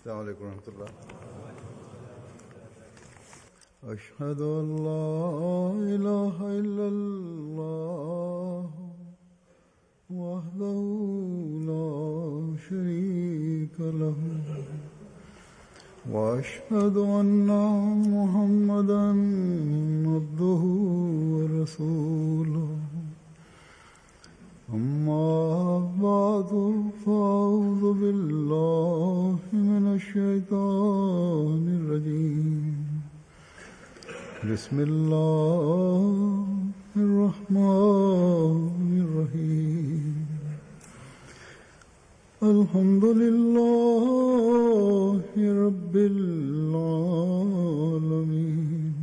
السلام عليكم ورحمة الله أشهد أن لا إله إلا الله وحده لا شريك له وأشهد أن محمدا عبده ورسوله أما بعد فأعوذ بالله من الشيطان الرجيم بسم الله الرحمن الرحيم الحمد لله رب العالمين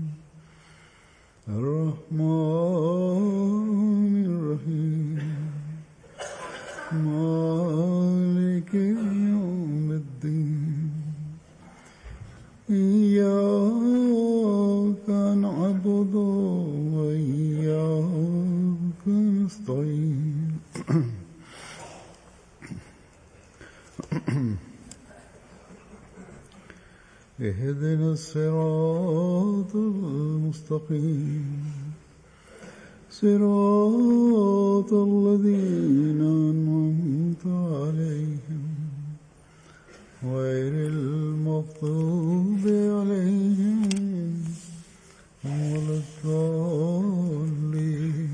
الرحمن الرحيم مالك يوم الدين إياك نعبد وإياك نستعين اهدنا الصراط المستقيم صراط الذين أنعمت عليهم غير المغضوب عليهم ولا الضالين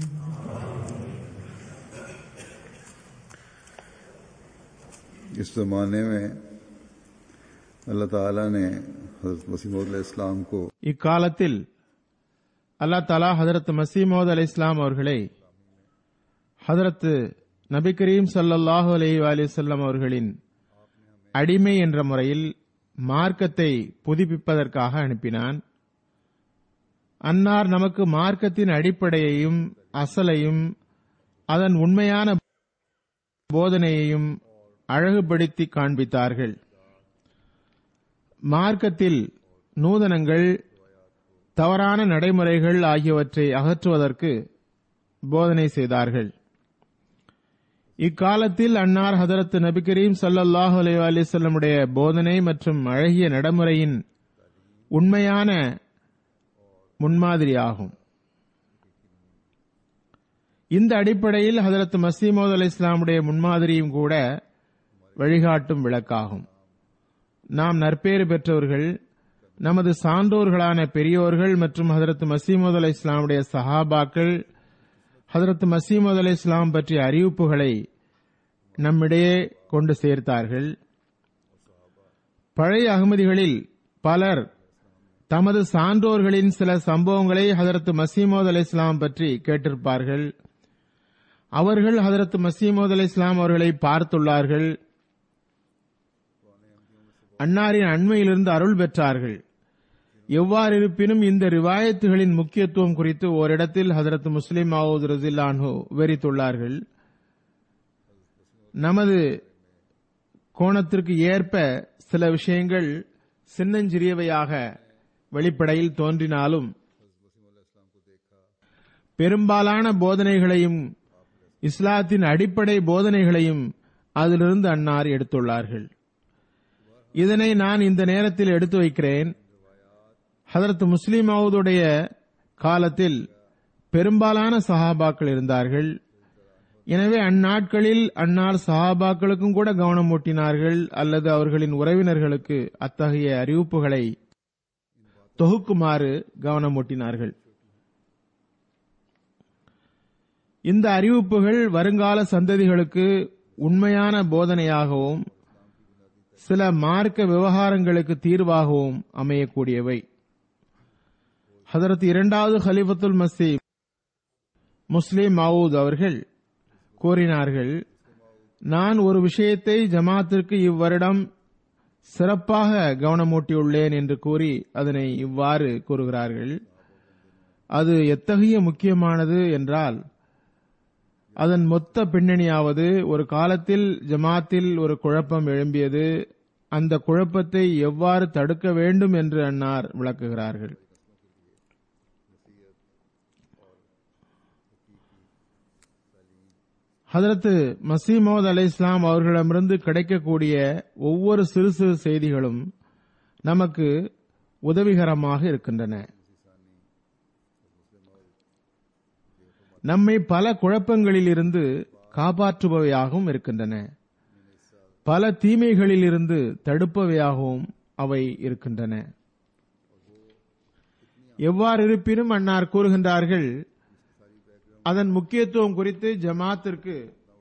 इस जमाने में अल्लाह ताला ने हजरत मसीह इस्लाम को இக்காலத்தில் அல்லா தலா ஹதரத் மசீமோத் அலி இஸ்லாம் அவர்களை ஹதரத் நபி கரீம் சல்லல்லாஹு அலைஹி அலிசல்லம் அவர்களின் அடிமை என்ற முறையில் மார்க்கத்தை புதுப்பிப்பதற்காக அனுப்பினான் அன்னார் நமக்கு மார்க்கத்தின் அடிப்படையையும் அசலையும் அதன் உண்மையான போதனையையும் அழகுபடுத்தி காண்பித்தார்கள் மார்க்கத்தில் நூதனங்கள் தவறான நடைமுறைகள் ஆகியவற்றை அகற்றுவதற்கு போதனை செய்தார்கள் இக்காலத்தில் அன்னார் ஹதரத் நபி கரீம் சல்லல்லாஹு அலைஹி அலிசல்லமுடைய போதனை மற்றும் அழகிய நடைமுறையின் உண்மையான முன்மாதிரியாகும் இந்த அடிப்படையில் ஹதரத் மசீமோத் அலி இஸ்லாமுடைய முன்மாதிரியும் கூட வழிகாட்டும் விளக்காகும் நாம் நற்பேறு பெற்றவர்கள் நமது சான்றோர்களான பெரியோர்கள் மற்றும் ஹதரத் மசீமது அலை இஸ்லாமுடைய சஹாபாக்கள் ஹதரத் மசீமது அலை இஸ்லாம் பற்றிய அறிவிப்புகளை நம்மிடையே கொண்டு சேர்த்தார்கள் பழைய அகமதிகளில் பலர் தமது சான்றோர்களின் சில சம்பவங்களை ஹதரத் மசீமோத் அலை இஸ்லாம் பற்றி கேட்டிருப்பார்கள் அவர்கள் ஹதரத் மசீமோத் அலை இஸ்லாம் அவர்களை பார்த்துள்ளார்கள் அன்னாரின் அண்மையிலிருந்து அருள் பெற்றார்கள் எவ்வாறு இருப்பினும் இந்த ரிவாயத்துகளின் முக்கியத்துவம் குறித்து ஓரிடத்தில் ஹதரத் முஸ்லிம் மாவூத் ரசில்லான்ஹு விவரித்துள்ளார்கள் நமது கோணத்திற்கு ஏற்ப சில விஷயங்கள் சின்னஞ்சிறியவையாக வெளிப்படையில் தோன்றினாலும் பெரும்பாலான போதனைகளையும் இஸ்லாத்தின் அடிப்படை போதனைகளையும் அதிலிருந்து அன்னார் எடுத்துள்ளார்கள் இதனை நான் இந்த நேரத்தில் எடுத்து வைக்கிறேன் ஹதரத் முஸ்லிம் மவுதுடைய காலத்தில் பெரும்பாலான சஹாபாக்கள் இருந்தார்கள் எனவே அந்நாட்களில் அன்னார் சஹாபாக்களுக்கும் கூட கவனம் ஊட்டினார்கள் அல்லது அவர்களின் உறவினர்களுக்கு அத்தகைய அறிவிப்புகளை தொகுக்குமாறு கவனம் ஊட்டினார்கள் இந்த அறிவிப்புகள் வருங்கால சந்ததிகளுக்கு உண்மையான போதனையாகவும் சில மார்க்க விவகாரங்களுக்கு தீர்வாகவும் அமையக்கூடியவை ஹதரத் இரண்டாவது ஹலிஃபத்துல் மசி முஸ்லிம் மவுத் அவர்கள் கூறினார்கள் நான் ஒரு விஷயத்தை ஜமாத்திற்கு இவ்வருடம் சிறப்பாக கவனமூட்டியுள்ளேன் என்று கூறி அதனை இவ்வாறு கூறுகிறார்கள் அது எத்தகைய முக்கியமானது என்றால் அதன் மொத்த பின்னணியாவது ஒரு காலத்தில் ஜமாத்தில் ஒரு குழப்பம் எழும்பியது அந்த குழப்பத்தை எவ்வாறு தடுக்க வேண்டும் என்று அன்னார் விளக்குகிறார்கள் ஹதரத்து மசீமோத் அலை இஸ்லாம் அவர்களிடமிருந்து கிடைக்கக்கூடிய ஒவ்வொரு சிறு சிறு செய்திகளும் நமக்கு உதவிகரமாக இருக்கின்றன நம்மை பல குழப்பங்களில் இருந்து காப்பாற்றுபவையாகவும் இருக்கின்றன பல தீமைகளில் இருந்து தடுப்பவையாகவும் அவை இருக்கின்றன எவ்வாறு இருப்பினும் அன்னார் கூறுகின்றார்கள் அதன் முக்கியத்துவம் குறித்து ஜமாத்திற்கு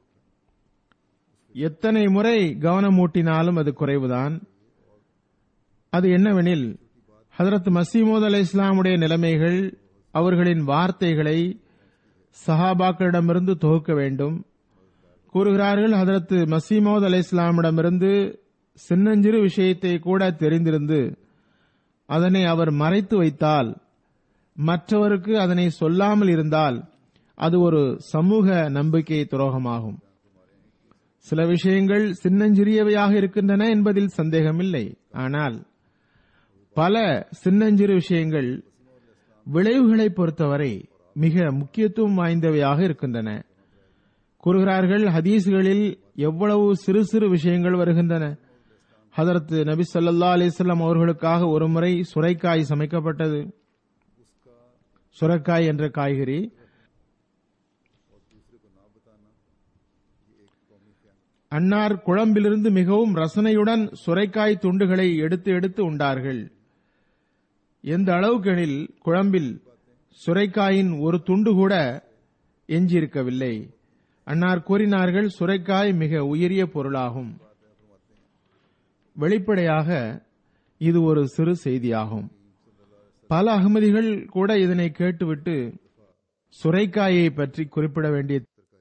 எத்தனை முறை கவனமூட்டினாலும் அது குறைவுதான் அது என்னவெனில் ஹதரத் மசீமோத் அலை இஸ்லாமுடைய நிலைமைகள் அவர்களின் வார்த்தைகளை சஹாபாக்களிடமிருந்து தொகுக்க வேண்டும் கூறுகிறார்கள் ஹதரத் மசீமோத் அலை இஸ்லாமிடமிருந்து சின்னஞ்சிறு விஷயத்தை கூட தெரிந்திருந்து அதனை அவர் மறைத்து வைத்தால் மற்றவருக்கு அதனை சொல்லாமல் இருந்தால் அது ஒரு சமூக நம்பிக்கை துரோகமாகும் சில விஷயங்கள் சின்னஞ்சிறியவையாக இருக்கின்றன என்பதில் சந்தேகமில்லை ஆனால் பல சின்னஞ்சிறு விஷயங்கள் விளைவுகளை பொறுத்தவரை மிக முக்கியத்துவம் வாய்ந்தவையாக இருக்கின்றன கூறுகிறார்கள் ஹதீஸ்களில் எவ்வளவு சிறு சிறு விஷயங்கள் வருகின்றன ஹதரத் நபி ஸல்லல்லாஹு அலைஹி வஸல்லம் அவர்களுக்காக ஒருமுறை சுரைக்காய் சமைக்கப்பட்டது சுரைக்காய் என்ற காய்கறி அன்னார் குழம்பிலிருந்து மிகவும் ரசனையுடன் சுரைக்காய் துண்டுகளை எடுத்து எடுத்து உண்டார்கள் எந்த அளவுக்கெனில் குழம்பில் சுரைக்காயின் ஒரு துண்டு கூட எஞ்சியிருக்கவில்லை அன்னார் கூறினார்கள் சுரைக்காய் மிக உயரிய பொருளாகும் வெளிப்படையாக இது ஒரு சிறு செய்தியாகும் பல அகமதிகள் கூட இதனை கேட்டுவிட்டு சுரைக்காயை பற்றி குறிப்பிட வேண்டிய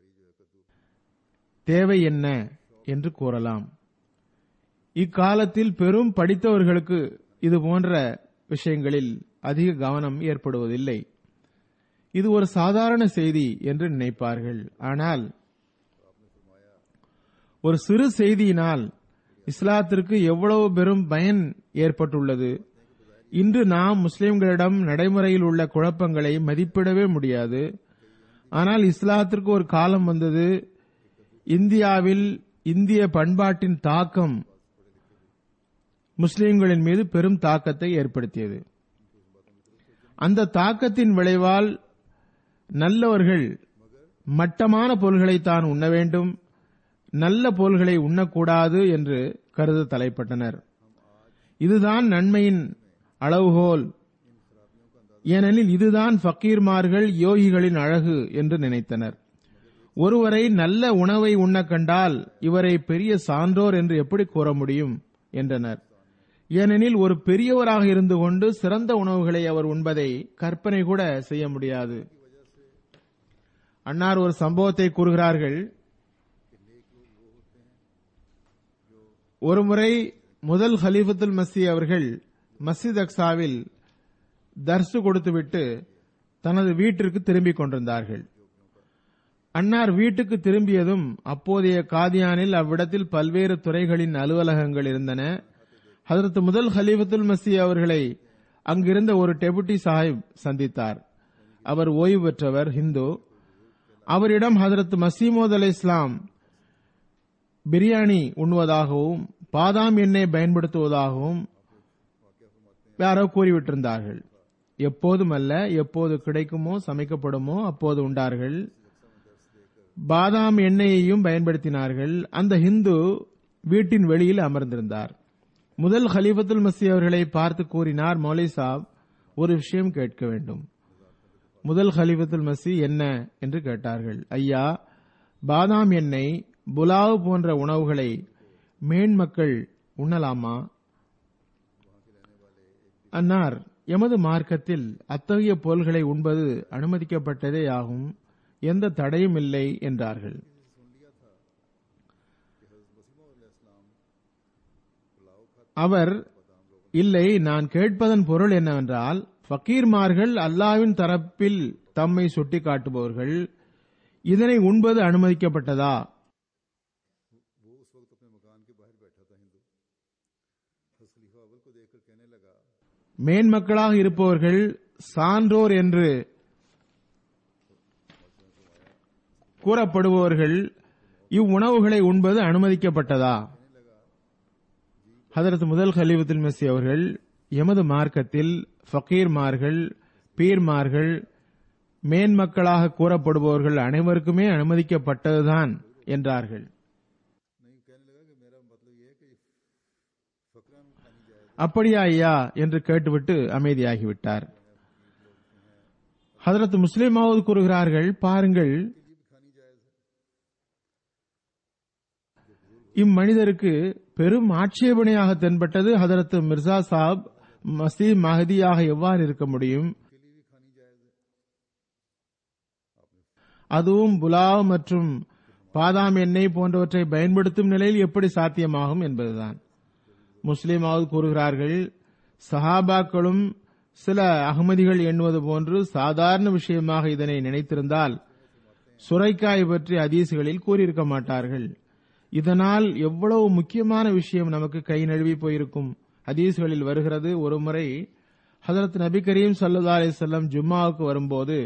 தேவை என்ன என்று கூறலாம் இக்காலத்தில் பெரும் படித்தவர்களுக்கு இது போன்ற விஷயங்களில் அதிக கவனம் ஏற்படுவதில்லை இது ஒரு சாதாரண செய்தி என்று நினைப்பார்கள் ஆனால் ஒரு சிறு செய்தியினால் இஸ்லாத்திற்கு எவ்வளவு பெரும் பயன் ஏற்பட்டுள்ளது இன்று நாம் முஸ்லிம்களிடம் நடைமுறையில் உள்ள குழப்பங்களை மதிப்பிடவே முடியாது ஆனால் இஸ்லாத்திற்கு ஒரு காலம் வந்தது இந்தியாவில் இந்திய பண்பாட்டின் தாக்கம் முஸ்லிம்களின் மீது பெரும் தாக்கத்தை ஏற்படுத்தியது அந்த தாக்கத்தின் விளைவால் நல்லவர்கள் மட்டமான பொருள்களை தான் உண்ண வேண்டும் நல்ல பொருள்களை உண்ணக்கூடாது என்று கருத தலைப்பட்டனர் இதுதான் நன்மையின் அளவுகோல் ஏனெனில் இதுதான் ஃபக்கீர்மார்கள் யோகிகளின் அழகு என்று நினைத்தனர் ஒருவரை நல்ல உணவை உண்ண கண்டால் இவரை பெரிய சான்றோர் என்று எப்படி கூற முடியும் என்றனர் ஏனெனில் ஒரு பெரியவராக இருந்து கொண்டு சிறந்த உணவுகளை அவர் உண்பதை கற்பனை கூட செய்ய முடியாது அன்னார் ஒரு சம்பவத்தை கூறுகிறார்கள் ஒருமுறை முதல் ஹலீஃபத்துல் மசி அவர்கள் மஸ்ஜித் அக்சாவில் தர்சு கொடுத்துவிட்டு தனது வீட்டிற்கு திரும்பிக் கொண்டிருந்தார்கள் அன்னார் வீட்டுக்கு திரும்பியதும் அப்போதைய காதியானில் அவ்விடத்தில் பல்வேறு துறைகளின் அலுவலகங்கள் இருந்தன ஹதரத் முதல் ஹலீஃபத்துல் மசி அவர்களை அங்கிருந்த ஒரு டெபுட்டி சாஹிப் சந்தித்தார் அவர் ஓய்வு பெற்றவர் ஹிந்து அவரிடம் ஹதரத் மசீமோத் அலை இஸ்லாம் பிரியாணி உண்ணுவதாகவும் பாதாம் எண்ணெய் பயன்படுத்துவதாகவும் யாரோ கூறிவிட்டிருந்தார்கள் எப்போதும் அல்ல எப்போது கிடைக்குமோ சமைக்கப்படுமோ அப்போது உண்டார்கள் பாதாம் எண்ணெயையும் பயன்படுத்தினார்கள் அந்த ஹிந்து வீட்டின் வெளியில் அமர்ந்திருந்தார் முதல் ஹலீஃபத்துல் மசி அவர்களை பார்த்து கூறினார் மௌலை சாப் ஒரு விஷயம் கேட்க வேண்டும் முதல் ஹலீஃபத்துல் மசி என்ன என்று கேட்டார்கள் ஐயா பாதாம் எண்ணெய் புலாவ் போன்ற உணவுகளை மேன்மக்கள் உண்ணலாமா அன்னார் எமது மார்க்கத்தில் அத்தகைய பொருள்களை உண்பது அனுமதிக்கப்பட்டதே ஆகும் எந்த தடையும் இல்லை என்றார்கள் அவர் இல்லை நான் கேட்பதன் பொருள் என்னவென்றால் ஃபக்கீர்மார்கள் அல்லாவின் தரப்பில் தம்மை சுட்டிக்காட்டுபவர்கள் இதனை உண்பது அனுமதிக்கப்பட்டதா वो उस वक्त अपने मकान के बाहर बैठा था हिंदू हज़रत खलीफा अव्वल को देखकर कहने लगा மேன்மக்களாக இருப்பவர்கள் சான்றோர் என்று கூறப்படுபவர்கள் இவ்வுணவுகளை உண்பது அனுமதிக்கப்பட்டதா ஹதரத் முதல் ஹலீஃபத்துல் மெஸ்ஸி அவர்கள் எமது மார்க்கத்தில் ஃபக்கீர்மார்கள் பீர்மார்கள் மேன்மக்களாக கூறப்படுபவர்கள் அனைவருக்குமே அனுமதிக்கப்பட்டதுதான் என்றார்கள் नहीं कहने लगा कि मेरा मतलब ये है कि फकरान को खानी जाए அப்படியா ஐயா என்று கேட்டுவிட்டு அமைதியாகிவிட்டார் ஹதரத் முஸ்லிமாவது கூறுகிறார்கள் பாருங்கள் இம்மனிதருக்கு பெரும் ஆட்சேபனையாக தென்பட்டது ஹதரத் மிர்சா சாப் மசி மஹதியாக எவ்வாறு இருக்க முடியும் அதுவும் புலாவ் மற்றும் பாதாம் எண்ணெய் போன்றவற்றை பயன்படுத்தும் நிலையில் எப்படி சாத்தியமாகும் என்பதுதான் முஸ்லிமாவது கூறுகிறார்கள் சஹாபாக்களும் சில அகமதிகள் எண்ணுவது போன்று சாதாரண விஷயமாக இதனை நினைத்திருந்தால் சுரைக்காய் பற்றி அதீசுகளில் கூறியிருக்க மாட்டார்கள் இதனால் எவ்வளவு முக்கியமான விஷயம் நமக்கு கை நழுவி போயிருக்கும் ஹதீஸ்களில் வருகிறது ஒருமுறை ஹதரத் நபி கரீம் சல்லா அலிசல்லம் ஜும்மாவுக்கு வரும்போது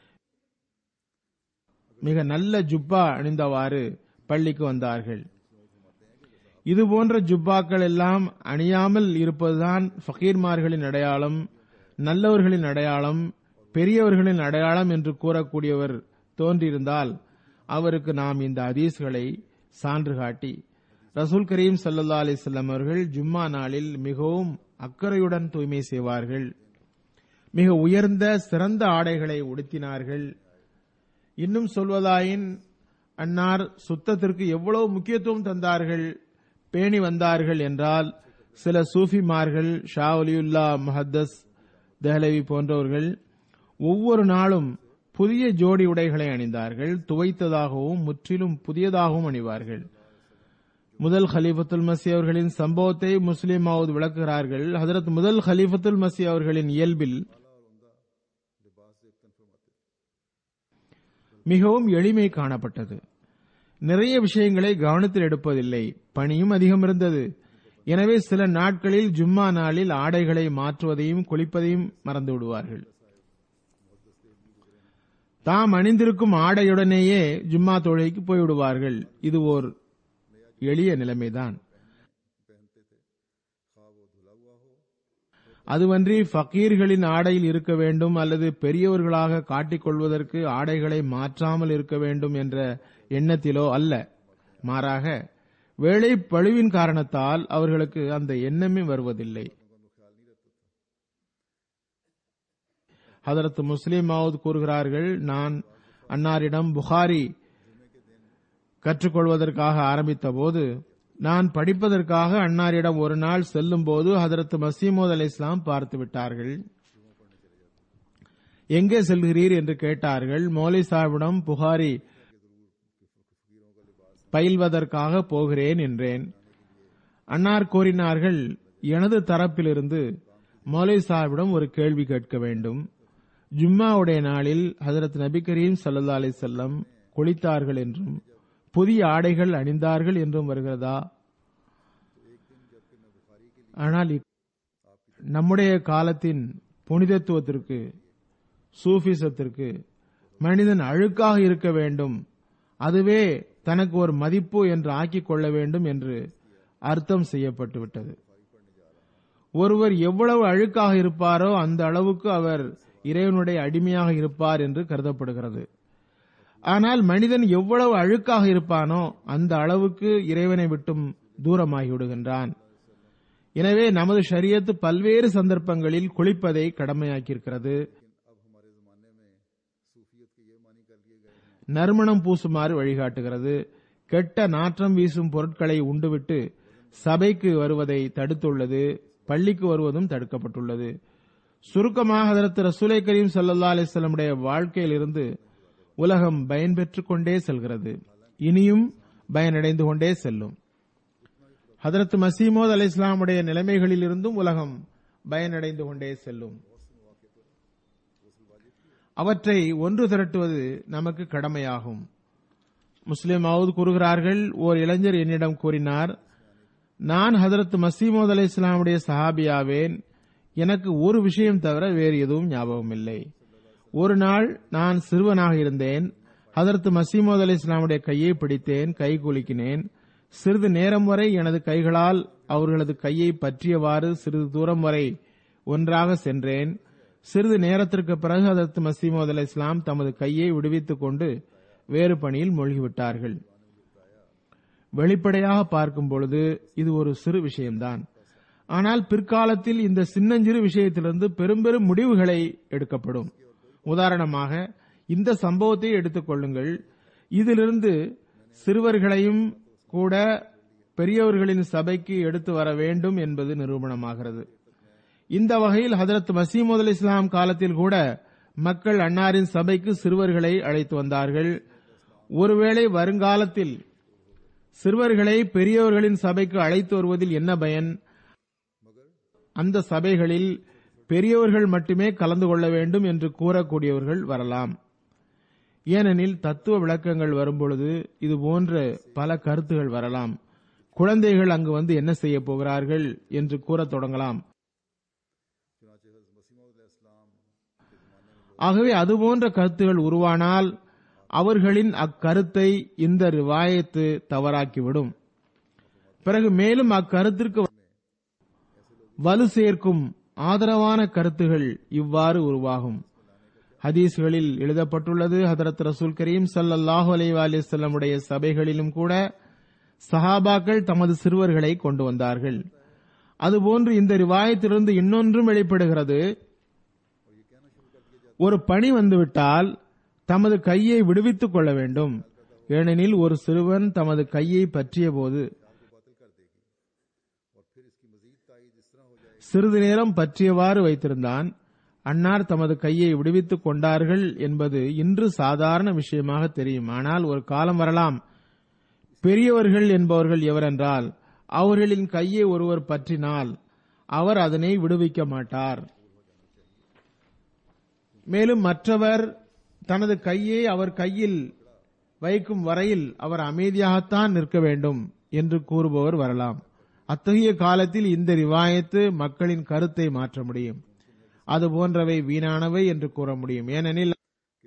மிக நல்ல ஜுப்பா அணிந்தவாறு பள்ளிக்கு வந்தார்கள் இதுபோன்ற ஜுப்பாக்கள் எல்லாம் அணியாமல் இருப்பதுதான் ஃபகீர்மார்களின் அடையாளம் நல்லவர்களின் அடையாளம் பெரியவர்களின் அடையாளம் என்று கூறக்கூடியவர் தோன்றியிருந்தால் அவருக்கு நாம் இந்த ஹதீஸ்களை சான்று காட்டி ரசூல் கரீம் சல்லா அலிசல்லம் அவர்கள் ஜும்மா நாளில் மிகவும் அக்கறையுடன் தூய்மை செய்வார்கள் மிக உயர்ந்த சிறந்த ஆடைகளை உடுத்தினார்கள் இன்னும் சொல்வதாயின் அன்னார் சுத்தத்திற்கு எவ்வளவு முக்கியத்துவம் தந்தார்கள் பேணி வந்தார்கள் என்றால் சில சூஃபிமார்கள் ஷா ஒலியுல்லா முஹத்தஸ் தெஹலவி போன்றவர்கள் ஒவ்வொரு நாளும் புதிய ஜோடி உடைகளை அணிந்தார்கள் துவைத்ததாகவும் முற்றிலும் புதியதாகவும் அணிவார்கள் முதல் ஹலீஃபத்துல் மசி அவர்களின் சம்பவத்தை முஸ்லிம் மாவுத் விளக்குகிறார்கள் ஹதரத் முதல் ஹலீஃபத்துல் மசி அவர்களின் இயல்பில் மிகவும் எளிமை காணப்பட்டது நிறைய விஷயங்களை கவனத்தில் எடுப்பதில்லை பணியும் அதிகம் இருந்தது எனவே சில நாட்களில் ஜும்மா நாளில் ஆடைகளை மாற்றுவதையும் குளிப்பதையும் மறந்து விடுவார்கள் தாம் அணிந்திருக்கும் ஆடையுடனேயே ஜும்மா தொழுகைக்கு போய்விடுவார்கள் இது ஓர் எளிய நிலைமைதான் அதுவன்றி ஃபக்கீர்களின் ஆடையில் இருக்க வேண்டும் அல்லது பெரியவர்களாக காட்டிக் கொள்வதற்கு ஆடைகளை மாற்றாமல் இருக்க வேண்டும் என்ற எண்ணத்திலோ அல்ல மாறாக வேலை பழுவின் காரணத்தால் அவர்களுக்கு அந்த எண்ணமே வருவதில்லை ஹதரத் முஸ்லிம் மாவுத் கூறுகிறார்கள் நான் அன்னாரிடம் புகாரி கற்றுக்கொள்வதற்காக ஆரம்பித்த போது நான் படிப்பதற்காக அன்னாரிடம் ஒரு நாள் செல்லும் போது ஹதரத் மசீமோத் அலி இஸ்லாம் பார்த்து விட்டார்கள் எங்கே செல்கிறீர் என்று கேட்டார்கள் மௌலி சாஹிபிடம் புகாரி பயில்வதற்காக போகிறேன் என்றேன் அன்னார் கூறினார்கள் எனது தரப்பிலிருந்து மௌலை சாஹிபிடம் ஒரு கேள்வி கேட்க வேண்டும் ஜும்மாவுடைய நாளில் ஹதரத் நபி கரீம் சல்லா அலி செல்லம் குளித்தார்கள் என்றும் புதிய ஆடைகள் அணிந்தார்கள் என்றும் வருகிறதா ஆனால் இக்- நம்முடைய காலத்தின் புனிதத்துவத்திற்கு சூஃபிசத்திற்கு மனிதன் அழுக்காக இருக்க வேண்டும் அதுவே தனக்கு ஒரு மதிப்பு என்று ஆக்கிக் கொள்ள வேண்டும் என்று அர்த்தம் செய்யப்பட்டு விட்டது ஒருவர் எவ்வளவு அழுக்காக இருப்பாரோ அந்த அளவுக்கு அவர் இறைவனுடைய அடிமையாக இருப்பார் என்று கருதப்படுகிறது ஆனால் மனிதன் எவ்வளவு அழுக்காக இருப்பானோ அந்த அளவுக்கு இறைவனை விட்டும் தூரமாகி விடுகின்றான் எனவே நமது ஷரியத்து பல்வேறு சந்தர்ப்பங்களில் குளிப்பதை கடமையாக்கியிருக்கிறது நறுமணம் பூசுமாறு வழிகாட்டுகிறது கெட்ட நாற்றம் வீசும் பொருட்களை உண்டுவிட்டு சபைக்கு வருவதை தடுத்துள்ளது பள்ளிக்கு வருவதும் தடுக்கப்பட்டுள்ளது சுருக்கமாக ஹதரத் ரசூலை கரீம் சல்லா அலிஸ்லமுடைய வாழ்க்கையிலிருந்து உலகம் பயன்பெற்றுக் கொண்டே செல்கிறது இனியும் பயனடைந்து கொண்டே செல்லும் ஹதரத் மசீமோத் அலி இஸ்லாமுடைய நிலைமைகளில் இருந்தும் உலகம் பயனடைந்து கொண்டே செல்லும் அவற்றை ஒன்று திரட்டுவது நமக்கு கடமையாகும் முஸ்லிம் மவுத் கூறுகிறார்கள் ஓர் இளைஞர் என்னிடம் கூறினார் நான் ஹதரத் மசீமோத் அலி இஸ்லாமுடைய சஹாபியாவேன் எனக்கு ஒரு விஷயம் தவிர வேறு எதுவும் ஞாபகம் இல்லை ஒரு நாள் நான் சிறுவனாக இருந்தேன் ஹதரத் மசீமோத் அலி இஸ்லாமுடைய கையை பிடித்தேன் கை குலுக்கினேன் சிறிது நேரம் வரை எனது கைகளால் அவர்களது கையை பற்றியவாறு சிறிது தூரம் வரை ஒன்றாக சென்றேன் சிறிது நேரத்திற்கு பிறகு ஹதரத் மசீமோத் அலி இஸ்லாம் தமது கையை விடுவித்துக் கொண்டு வேறு பணியில் மூழ்கிவிட்டார்கள் வெளிப்படையாக பார்க்கும் பொழுது இது ஒரு சிறு விஷயம்தான் ஆனால் பிற்காலத்தில் இந்த சின்னஞ்சிறு விஷயத்திலிருந்து பெரும் பெரும் முடிவுகளை எடுக்கப்படும் உதாரணமாக இந்த சம்பவத்தை எடுத்துக் கொள்ளுங்கள் இதிலிருந்து சிறுவர்களையும் கூட பெரியவர்களின் சபைக்கு எடுத்து வர வேண்டும் என்பது நிரூபணமாகிறது இந்த வகையில் ஹதரத் மசீமது அலி இஸ்லாம் காலத்தில் கூட மக்கள் அன்னாரின் சபைக்கு சிறுவர்களை அழைத்து வந்தார்கள் ஒருவேளை வருங்காலத்தில் சிறுவர்களை பெரியவர்களின் சபைக்கு அழைத்து வருவதில் என்ன பயன் அந்த சபைகளில் பெரியவர்கள் மட்டுமே கலந்து கொள்ள வேண்டும் என்று கூறக்கூடியவர்கள் வரலாம் ஏனெனில் தத்துவ விளக்கங்கள் வரும்பொழுது இது போன்ற பல கருத்துகள் வரலாம் குழந்தைகள் அங்கு வந்து என்ன செய்ய போகிறார்கள் என்று கூறத் தொடங்கலாம் ஆகவே அதுபோன்ற கருத்துகள் உருவானால் அவர்களின் அக்கருத்தை இந்த ரிவாயத்து தவறாக்கிவிடும் பிறகு மேலும் அக்கருத்திற்கு வலு சேர்க்கும் ஆதரவான கருத்துகள் இவ்வாறு உருவாகும் ஹதீஸ்களில் எழுதப்பட்டுள்ளது ஹதரத் ரசூல் கரீம் சல்லல்லாஹு அலைஹி அலிசல்லமுடைய சபைகளிலும் கூட சஹாபாக்கள் தமது சிறுவர்களை கொண்டு வந்தார்கள் அதுபோன்று இந்த ரிவாயத்திலிருந்து இன்னொன்றும் வெளிப்படுகிறது ஒரு பணி வந்துவிட்டால் தமது கையை விடுவித்துக் கொள்ள வேண்டும் ஏனெனில் ஒரு சிறுவன் தமது கையை பற்றிய போது சிறிது நேரம் பற்றியவாறு வைத்திருந்தான் அன்னார் தமது கையை விடுவித்துக் கொண்டார்கள் என்பது இன்று சாதாரண விஷயமாக தெரியும் ஆனால் ஒரு காலம் வரலாம் பெரியவர்கள் என்பவர்கள் எவரென்றால் அவர்களின் கையை ஒருவர் பற்றினால் அவர் அதனை விடுவிக்க மாட்டார் மேலும் மற்றவர் தனது கையை அவர் கையில் வைக்கும் வரையில் அவர் அமைதியாகத்தான் நிற்க வேண்டும் என்று கூறுபவர் வரலாம் அத்தகைய காலத்தில் இந்த ரிவாயத்து மக்களின் கருத்தை மாற்ற முடியும் அது போன்றவை வீணானவை என்று கூற முடியும் ஏனெனில்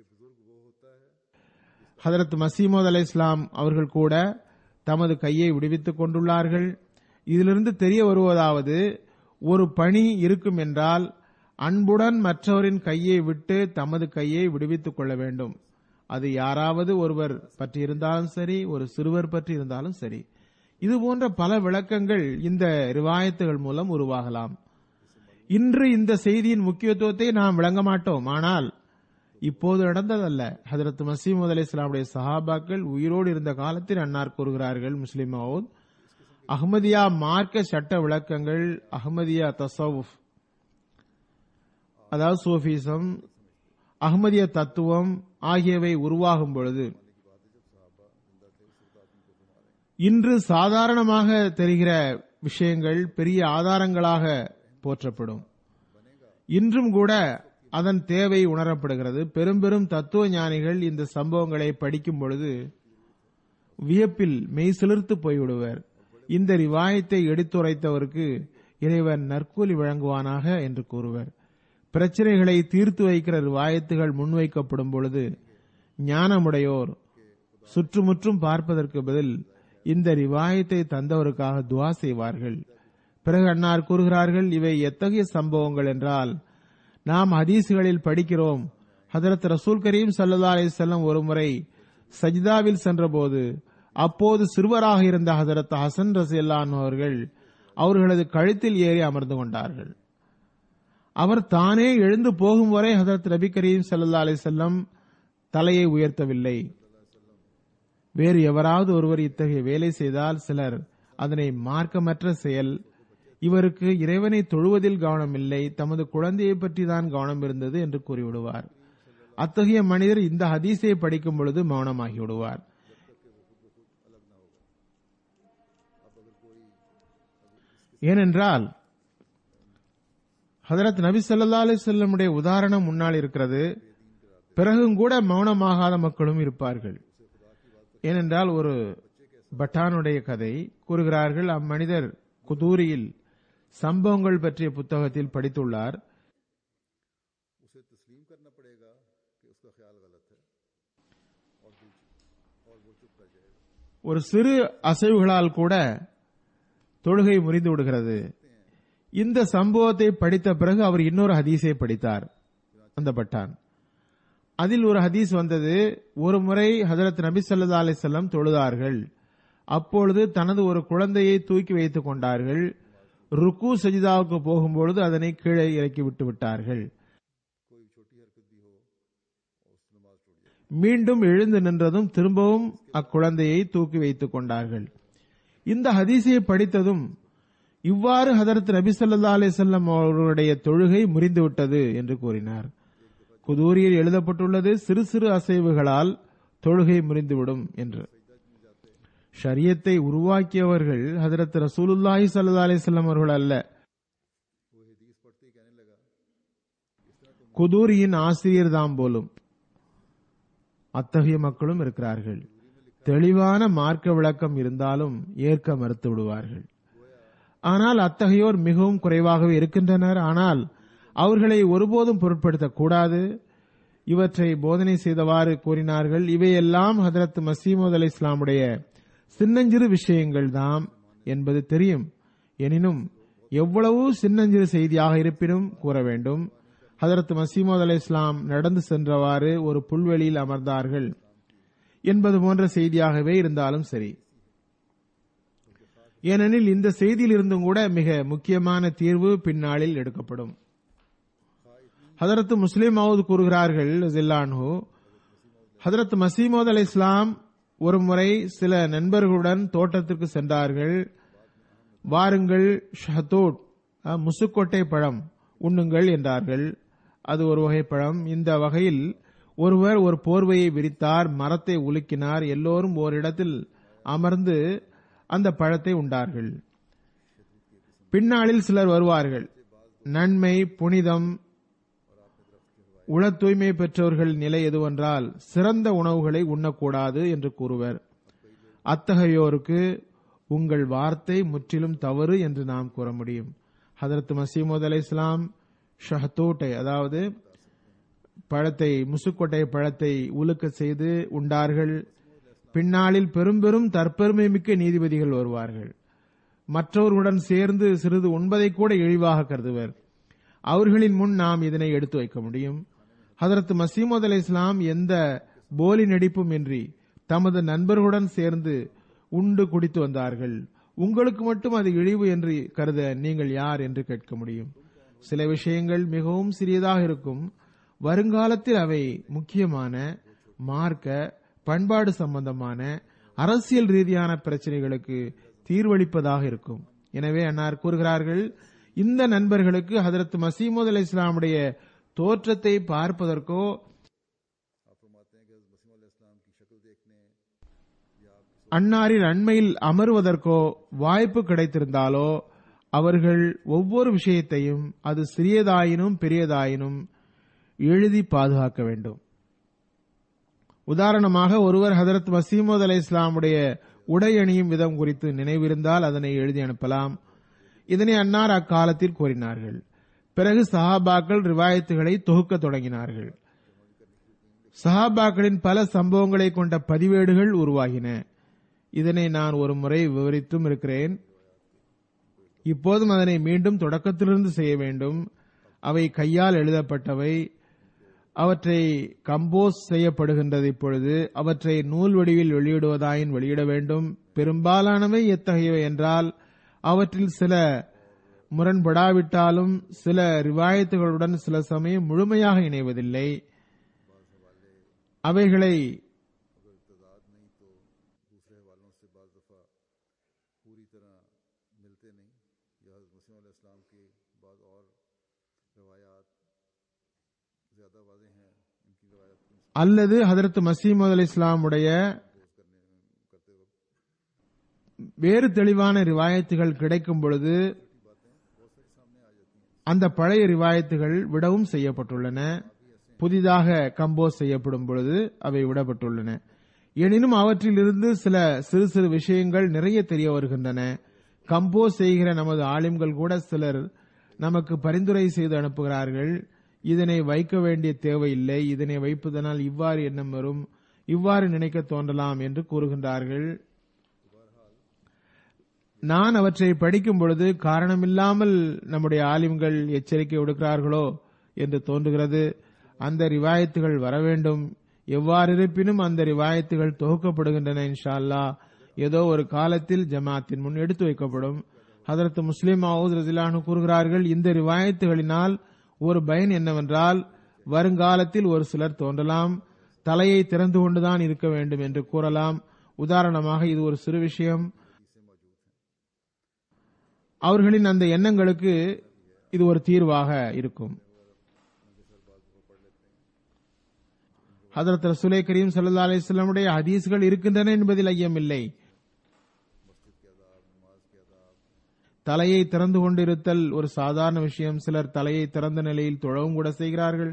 ஹதரத் மசீமோத் அலை இஸ்லாம் அவர்கள் கூட தமது கையை விடுவித்துக் கொண்டுள்ளார்கள் இதிலிருந்து தெரிய வருவதாவது ஒரு பணி இருக்கும் என்றால் அன்புடன் மற்றவரின் கையை விட்டு தமது கையை விடுவித்துக் கொள்ள வேண்டும் அது யாராவது ஒருவர் பற்றி இருந்தாலும் சரி ஒரு சிறுவர் பற்றி இருந்தாலும் சரி இது போன்ற பல விளக்கங்கள் இந்த ரிவாயத்துகள் மூலம் உருவாகலாம் இன்று இந்த செய்தியின் முக்கியத்துவத்தை நாம் விளங்க மாட்டோம் ஆனால் இப்போது நடந்ததல்ல ஹதரத் மசீமது அலி இஸ்லாமுடைய சஹாபாக்கள் உயிரோடு இருந்த காலத்தில் அன்னார் கூறுகிறார்கள் முஸ்லிம் மவுத் அஹ்மதியா மார்க்க சட்ட விளக்கங்கள் அஹ்மதியா தசவுஃப் அதாவது சூஃபிசம் அஹ்மதிய தத்துவம் ஆகியவை உருவாகும் பொழுது இன்று சாதாரணமாக தெரிகிற விஷயங்கள் பெரிய ஆதாரங்களாக போற்றப்படும் இன்றும் கூட அதன் தேவை உணரப்படுகிறது பெரும் பெரும் தத்துவ ஞானிகள் இந்த சம்பவங்களை படிக்கும் பொழுது வியப்பில் மெய் சிலிர்த்து போய்விடுவர் இந்த ரிவாயத்தை எடுத்துரைத்தவருக்கு இறைவன் நற்கூலி வழங்குவானாக என்று கூறுவர் பிரச்சனைகளை தீர்த்து வைக்கிற ரிவாயத்துகள் முன்வைக்கப்படும் பொழுது ஞானமுடையோர் சுற்றுமுற்றும் பார்ப்பதற்கு பதில் இந்த ரிவாயத்தை தந்தவருக்காக துவா செய்வார்கள் பிறகு அன்னார் கூறுகிறார்கள் இவை எத்தகைய சம்பவங்கள் என்றால் நாம் ஹதீஸ்களில் படிக்கிறோம் ஹதரத் ரசூல் கரீம் சல்லா அலிசல்லம் ஒருமுறை சஜிதாவில் சென்றபோது அப்போது சிறுவராக இருந்த ஹதரத் ஹசன் ரசியல்லான் அவர்கள் அவர்களது கழுத்தில் ஏறி அமர்ந்து கொண்டார்கள் அவர் தானே எழுந்து போகும் வரை ஹதரத் நபி கரீம் சல்லா அலிசல்லம் தலையை உயர்த்தவில்லை வேறு எவராவது ஒருவர் இத்தகைய வேலை செய்தால் சிலர் அதனை மார்க்கமற்ற செயல் இவருக்கு இறைவனை தொழுவதில் கவனம் இல்லை தமது குழந்தையை பற்றி தான் கவனம் இருந்தது என்று கூறிவிடுவார் அத்தகைய மனிதர் இந்த ஹதீஸை படிக்கும் பொழுது மௌனமாகி விடுவார் ஏனென்றால் ஹதரத் நபி சல்லா அலி செல்லமுடைய உதாரணம் முன்னால் இருக்கிறது பிறகும் கூட மௌனமாகாத மக்களும் இருப்பார்கள் ஏனென்றால் ஒரு பட்டானுடைய கதை கூறுகிறார்கள் அம்மனிதர் குதூரியில் சம்பவங்கள் பற்றிய புத்தகத்தில் படித்துள்ளார் उसे तस्लीम करना पड़ेगा कि उसका ख्याल गलत है और ஒரு சிறு அசைவுகளால் கூட தொழுகை முறிந்து விடுகிறது இந்த சம்பவத்தை படித்த பிறகு அவர் இன்னொரு ஹதீஸை படித்தார் அந்த பட்டான் அதில் ஒரு ஹதீஸ் வந்தது ஒரு முறை ஹதரத் நபி ஸல்லல்லாஹு அலைஹி வஸல்லம் தொழுதார்கள் அப்பொழுது தனது ஒரு குழந்தையை தூக்கி வைத்துக் கொண்டார்கள் ருக்கு சஜிதாவுக்கு போகும்பொழுது அதனை கீழே இறக்கி விட்டு விட்டார்கள் மீண்டும் எழுந்து நின்றதும் திரும்பவும் அக்குழந்தையை தூக்கி வைத்துக் கொண்டார்கள் இந்த ஹதீஸை படித்ததும் இவ்வாறு ஹதரத் நபி ஸல்லல்லாஹு அலைஹி வஸல்லம் அவர்களுடைய தொழுகை முறிந்துவிட்டது என்று கூறினார் குதூரியில் எழுதப்பட்டுள்ளது சிறு சிறு அசைவுகளால் தொழுகை முறிந்துவிடும் என்று ஷரியத்தை உருவாக்கியவர்கள் ஹதரத் ரசூலுல்லாஹி ஸல்லல்லாஹு அலைஹி வஸல்லம் அவர்கள் அல்ல குதூரியின் ஆசிரியர் தாம் போலும் அத்தகைய மக்களும் இருக்கிறார்கள் தெளிவான மார்க்க விளக்கம் இருந்தாலும் ஏற்க மறுத்து விடுவார்கள் ஆனால் அத்தகையோர் மிகவும் குறைவாகவே இருக்கின்றனர் ஆனால் அவர்களை ஒருபோதும் பொருட்படுத்தக்கூடாது இவற்றை போதனை செய்தவாறு கூறினார்கள் இவையெல்லாம் ஹதரத் மசீமது அலி இஸ்லாமுடைய சின்னஞ்சிறு விஷயங்கள் தாம் என்பது தெரியும் எனினும் எவ்வளவு சின்னஞ்சிறு செய்தியாக இருப்பினும் கூற வேண்டும் ஹதரத் மசீமது அலி இஸ்லாம் நடந்து சென்றவாறு ஒரு புல்வெளியில் அமர்ந்தார்கள் என்பது போன்ற செய்தியாகவே இருந்தாலும் சரி ஏனெனில் இந்த செய்தியில் இருந்தும் கூட மிக முக்கியமான தீர்வு பின்னாளில் எடுக்கப்படும் ஹதரத் முஸ்லிம் மவுத் கூறுகிறார்கள் ஜில்லான்ஹு ஹதரத் மசீமோத் அலை இஸ்லாம் ஒரு முறை சில நண்பர்களுடன் தோட்டத்திற்கு சென்றார்கள் வாருங்கள் ஷஹத்தூட் அஹ், முசுக்கொட்டை பழம் உண்ணுங்கள் என்றார்கள் அது ஒரு வகை பழம் இந்த வகையில் ஒருவர் ஒரு போர்வையை விரித்தார் மரத்தை உலுக்கினார் எல்லோரும் ஓரிடத்தில் அமர்ந்து அந்த பழத்தை உண்டார்கள் பின்னாளில் சிலர் வருவார்கள் நன்மை புனிதம் உள தூய்மை பெற்றவர்கள் நிலை எதுவென்றால் சிறந்த உணவுகளை உண்ணக்கூடாது என்று கூறுவர் அத்தகையோருக்கு உங்கள் வார்த்தை முற்றிலும் தவறு என்று நாம் கூற முடியும் ஹதரத் மசீமது அலை இஸ்லாம் ஷஹத்தூட்டை அதாவது பழத்தை முசுக்கொட்டை பழத்தை உலுக்க செய்து உண்டார்கள் பின்னாளில் பெரும் பெரும் தற்பெருமை மிக்க நீதிபதிகள் வருவார்கள் மற்றவர்களுடன் சேர்ந்து சிறிது உண்பதை கூட இழிவாக கருதுவர் அவர்களின் முன் நாம் இதனை எடுத்து வைக்க முடியும் ஹதரத் மசீமது அலை இஸ்லாம் எந்த போலி நடிப்பும் இன்றி தமது நண்பர்களுடன் சேர்ந்து உண்டு குடித்து வந்தார்கள் உங்களுக்கு மட்டும் அது இழிவு என்று கருத நீங்கள் யார் என்று கேட்க முடியும் சில விஷயங்கள் மிகவும் சிறியதாக இருக்கும் வருங்காலத்தில் அவை முக்கியமான மார்க்க பண்பாடு சம்பந்தமான அரசியல் ரீதியான பிரச்சனைகளுக்கு தீர்வளிப்பதாக இருக்கும் எனவே அன்னார் கூறுகிறார்கள் இந்த நண்பர்களுக்கு ஹதரத் மசீமது அலை இஸ்லாமுடைய தோற்றத்தை பார்ப்பதற்கோ அன்னாரின் அண்மையில் அமர்வதற்கோ வாய்ப்பு கிடைத்திருந்தாலோ அவர்கள் ஒவ்வொரு விஷயத்தையும் அது சிறியதாயினும் பெரியதாயினும் எழுதி பாதுகாக்க வேண்டும் உதாரணமாக ஒருவர் ஹதரத் மசீமது அலை இஸ்லாமுடைய உடை அணியும் விதம் குறித்து நினைவிருந்தால் அதனை எழுதி அனுப்பலாம் இதனை அன்னார் அக்காலத்தில் கூறினார்கள் பிறகு சஹாபாக்கள் ரிவாயத்துகளை தொகுக்க தொடங்கினார்கள் சஹாபாக்களின் பல சம்பவங்களை கொண்ட பதிவேடுகள் உருவாகின இதனை நான் ஒரு முறை விவரித்தும் இருக்கிறேன் இப்போதும் அதனை மீண்டும் தொடக்கத்திலிருந்து செய்ய வேண்டும் அவை கையால் எழுதப்பட்டவை அவற்றை கம்போஸ் செய்யப்படுகின்றது இப்பொழுது அவற்றை நூல் வடிவில் வெளியிடுவதாயின் வெளியிட வேண்டும் பெரும்பாலானவை எத்தகையவை என்றால் அவற்றில் சில முரண்படாவிட்டாலும் சில ரிவாயத்துகளுடன் சில சமயம் முழுமையாக இணைவதில்லை அவைகளை पूरी तरह मिलते नहीं या हज़रत मसीह इस्लाम की बाद और रवायात ज़्यादा वाजे हैं इनकी रवायात को அல்லது ஹதரத் மசீமது அலி இஸ்லாமுடைய வேறு தெளிவான ரிவாயத்துகள் கிடைக்கும் பொழுது அந்த பழைய ரிவாயத்துகள் விடவும் செய்யப்பட்டுள்ளன புதிதாக கம்போஸ் செய்யப்படும் பொழுது அவை விடப்பட்டுள்ளன எனினும் அவற்றிலிருந்து சில சிறு சிறு விஷயங்கள் நிறைய தெரிய வருகின்றன கம்போஸ் செய்கிற நமது ஆலிம்கள் கூட சிலர் நமக்கு பரிந்துரை செய்து அனுப்புகிறார்கள் இதனை வைக்க வேண்டிய தேவையில்லை இதனை வைப்பதனால் இவ்வாறு எண்ணம் வரும் இவ்வாறு நினைக்க தோன்றலாம் என்று கூறுகின்றார்கள் நான் அவற்றை படிக்கும் பொழுது காரணமில்லாமல் நம்முடைய ஆலிம்கள் எச்சரிக்கை விடுக்கிறார்களோ என்று தோன்றுகிறது அந்த ரிவாயத்துகள் வர வேண்டும் எவ்வாறு இருப்பினும் அந்த ரிவாயத்துகள் தொகுக்கப்படுகின்றன இன்ஷா அல்லாஹ் ஏதோ ஒரு காலத்தில் ஜமாத்தின் முன் எடுத்து வைக்கப்படும் ஹதரத் முஸ்லிம் மவுத் ரசிலானு கூறுகிறார்கள் இந்த ரிவாயத்துகளினால் ஒரு பயன் என்னவென்றால் வருங்காலத்தில் ஒரு சிலர் தோன்றலாம் தலையை திறந்து கொண்டுதான் இருக்க வேண்டும் என்று கூறலாம் உதாரணமாக இது ஒரு சிறு விஷயம் அவர்களின் அந்த எண்ணங்களுக்கு இது ஒரு தீர்வாக இருக்கும் ஹதரத் ரசூலை கரீம் சல்லா அலிஸ்லமுடைய ஹதீஸ்கள் இருக்கின்றன என்பதில் ஐயமில்லை தலையை திறந்து கொண்டிருத்தல் ஒரு சாதாரண விஷயம் சிலர் தலையை திறந்த நிலையில் தொழவும் கூட செய்கிறார்கள்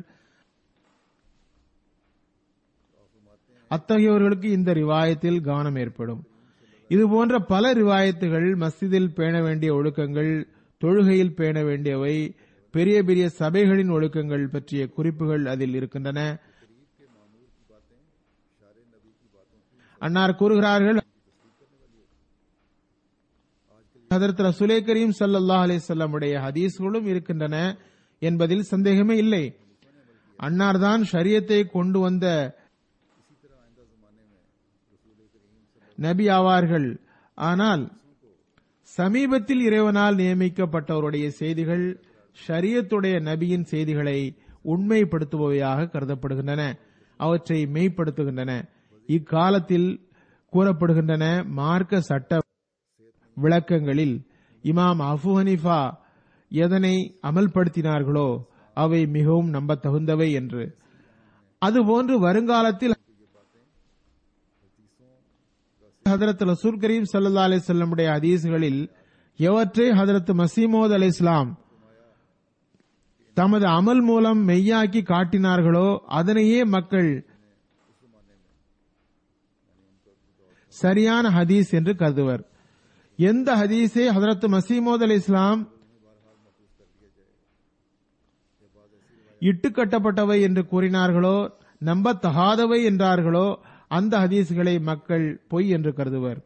அத்தகையவர்களுக்கு இந்த ரிவாயத்தில் கவனம் ஏற்படும் இது போன்ற பல ரிவாயத்துகள் மஸ்ஜிதில் பேண வேண்டிய ஒழுக்கங்கள் தொழுகையில் பேண வேண்டியவை பெரிய பெரிய சபைகளின் ஒழுக்கங்கள் பற்றிய குறிப்புகள் அதில் இருக்கின்றன அன்னார் கூறுகிறார்கள் ஹதரத் ரசுலே கரீம் சல்லா அலிசல்லமுடைய ஹதீஸ்களும் இருக்கின்றன என்பதில் சந்தேகமே இல்லை அன்னார்தான் ஷரியத்தை கொண்டு வந்த நபி ஆவார்கள் ஆனால் சமீபத்தில் இறைவனால் நியமிக்கப்பட்டவருடைய செய்திகள் ஷரியத்துடைய நபியின் செய்திகளை உண்மைப்படுத்துபவையாக கருதப்படுகின்றன அவற்றை மெய்ப்படுத்துகின்றன இக்காலத்தில் கூறப்படுகின்றன மார்க்க சட்ட விளக்கங்களில் இமாம் அபு ஹனிஃபா எதனை அமல்படுத்தினார்களோ அவை மிகவும் நம்ப தகுந்தவை என்று அதுபோன்று வருங்காலத்தில் ஹதரத் ரசூல் கரீம் சல்லா அலி செல்லமுடைய ஹதீஸ்களில் எவற்றை ஹதரத் மசீமோத் அலி இஸ்லாம் தமது அமல் மூலம் மெய்யாக்கி காட்டினார்களோ அதனையே மக்கள் சரியான ஹதீஸ் என்று கருதுவர் எந்த ஹதீஸை ஹதரத் மசீமோத் அலி இஸ்லாம் இட்டுக்கட்டப்பட்டவை என்று கூறினார்களோ நம்பத்தகாதவை என்றார்களோ அந்த ஹதீஸ்களை மக்கள் பொய் என்று கருதுவர்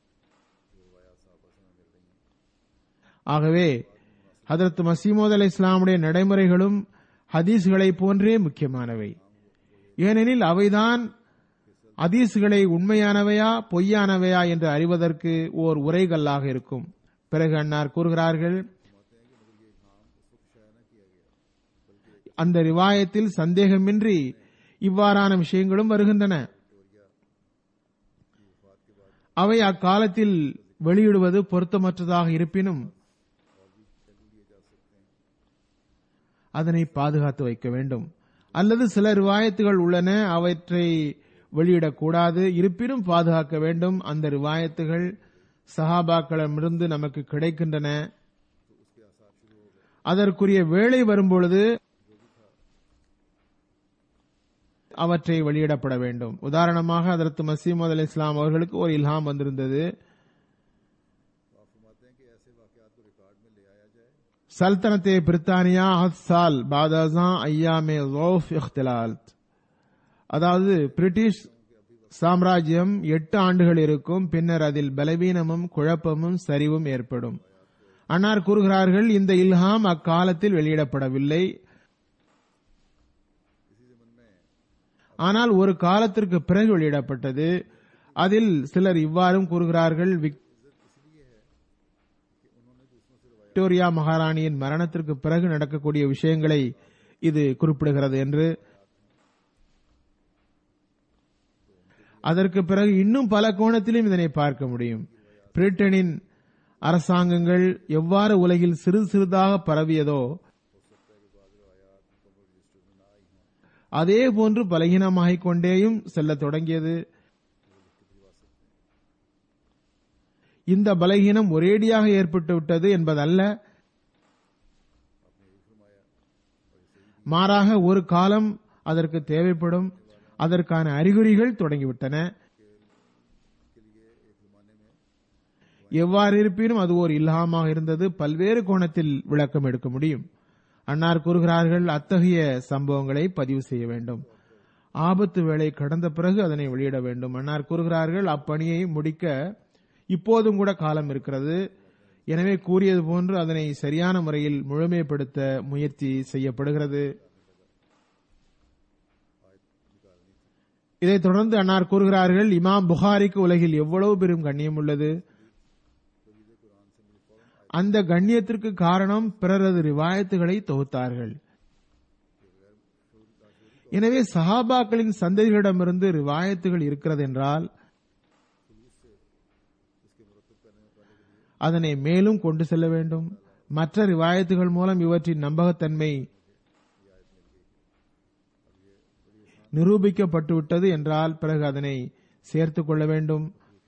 ஆகவே ஹதரத் மசீமோத் அலி இஸ்லாமுடைய நடைமுறைகளும் ஹதீஸ்களை போன்றே முக்கியமானவை ஏனெனில் அவைதான் ஹதீஸ்களை உண்மையானவையா பொய்யானவையா என்று அறிவதற்கு ஓர் உரைகல்லாக இருக்கும் பிறகு அன்னார் கூறுகிறார்கள் அந்த ரிவாயத்தில் சந்தேகமின்றி இவ்வாறான விஷயங்களும் வருகின்றன அவை அக்காலத்தில் வெளியிடுவது பொருத்தமற்றதாக இருப்பினும் அதனை பாதுகாத்து வைக்க வேண்டும் அல்லது சில ரிவாயத்துகள் உள்ளன அவற்றை வெளியிடக்கூடாது இருப்பினும் பாதுகாக்க வேண்டும் அந்த ரிவாயத்துகள் சஹாபாக்களிடமிருந்து நமக்கு கிடைக்கின்றன அதற்குரிய வேலை வரும்பொழுது அவற்றை வெளியிடப்பட வேண்டும் உதாரணமாக அதற்கு மசீமது அலி இஸ்லாம் அவர்களுக்கு ஒரு இல்ஹாம் வந்திருந்தது சல்தனத்தே பிரித்தானியா ஹத் சால் பாதாசா ஐயாமே ரோஃப் இख्तिलात அதாவது பிரிட்டிஷ் சாம்ராஜ்யம் எட்டு ஆண்டுகள் இருக்கும் பின்னர் அதில் பலவீனமும் குழப்பமும் சரிவும் ஏற்படும் அன்னார் கூறுகிறார்கள் இந்த இல்ஹாம் அக்காலத்தில் வெளியிடப்படவில்லை ஆனால் ஒரு காலத்திற்கு பிறகு வெளியிடப்பட்டது அதில் சிலர் இவ்வாறும் கூறுகிறார்கள் விக்டோரியா மகாராணியின் மரணத்திற்கு பிறகு நடக்கக்கூடிய விஷயங்களை இது குறிப்பிடுகிறது என்று அதற்கு பிறகு இன்னும் பல கோணத்திலும் இதனை பார்க்க முடியும் பிரிட்டனின் அரசாங்கங்கள் எவ்வாறு உலகில் சிறு சிறிதாக பரவியதோ அதே போன்று பலகீனமாகிக் கொண்டேயும் செல்ல தொடங்கியது இந்த பலகீனம் ஒரேடியாக ஏற்பட்டு விட்டது என்பதல்ல மாறாக ஒரு காலம் அதற்கு தேவைப்படும் அதற்கான அறிகுறிகள் தொடங்கிவிட்டன எவ்வாறு இருப்பினும் அது ஒரு இல்ஹாமாக இருந்தது பல்வேறு கோணத்தில் விளக்கம் எடுக்க முடியும் அன்னார் கூறுகிறார்கள் அத்தகைய சம்பவங்களை பதிவு செய்ய வேண்டும் ஆபத்து வேலை கடந்த பிறகு அதனை வெளியிட வேண்டும் அன்னார் கூறுகிறார்கள் அப்பணியை முடிக்க இப்போதும் கூட காலம் இருக்கிறது எனவே கூறியது போன்று அதனை சரியான முறையில் முழுமைப்படுத்த முயற்சி செய்யப்படுகிறது இதைத் தொடர்ந்து அன்னார் கூறுகிறார்கள் இமாம் புகாரிக்கு உலகில் எவ்வளவு பெரும் கண்ணியம் உள்ளது அந்த கண்ணியத்திற்கு காரணம் பிறரது ரிவாயத்துகளை தொகுத்தார்கள் எனவே சஹாபாக்களின் சந்ததிகளிடமிருந்து ரிவாயத்துகள் இருக்கிறது என்றால் அதனை மேலும் கொண்டு செல்ல வேண்டும் மற்ற ரிவாயத்துகள் மூலம் இவற்றின் நம்பகத்தன்மை நிரூபிக்கப்பட்டுவிட்டது என்றால் பிறகு அதனை சேர்த்துக் கொள்ள வேண்டும்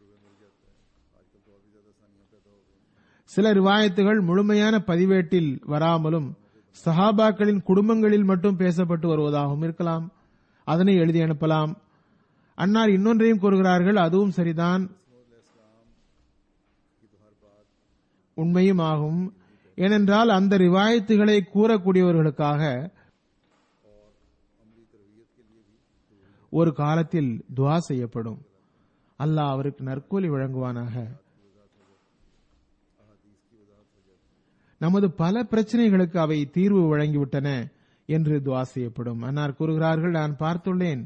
சில ரிவாயத்துகள் முழுமையான பதிவேட்டில் வராமலும் சஹாபாக்களின் குடும்பங்களில் மட்டும் பேசப்பட்டு வருவதாகவும் இருக்கலாம் அதனை எழுதி அனுப்பலாம் அன்னார் இன்னொன்றையும் கூறுகிறார்கள் அதுவும் சரிதான் உண்மையும் ஆகும் ஏனென்றால் அந்த ரிவாயத்துகளை கூறக்கூடியவர்களுக்காக ஒரு காலத்தில் துவா செய்யப்படும் அல்லாஹ் அவருக்கு நற்கூலி வழங்குவானாக நமது பல பிரச்சனைகளுக்கு அவை தீர்வு வழங்கிவிட்டன என்று துவா செய்யப்படும் அன்னார் கூறுகிறார்கள் நான் பார்த்துள்ளேன்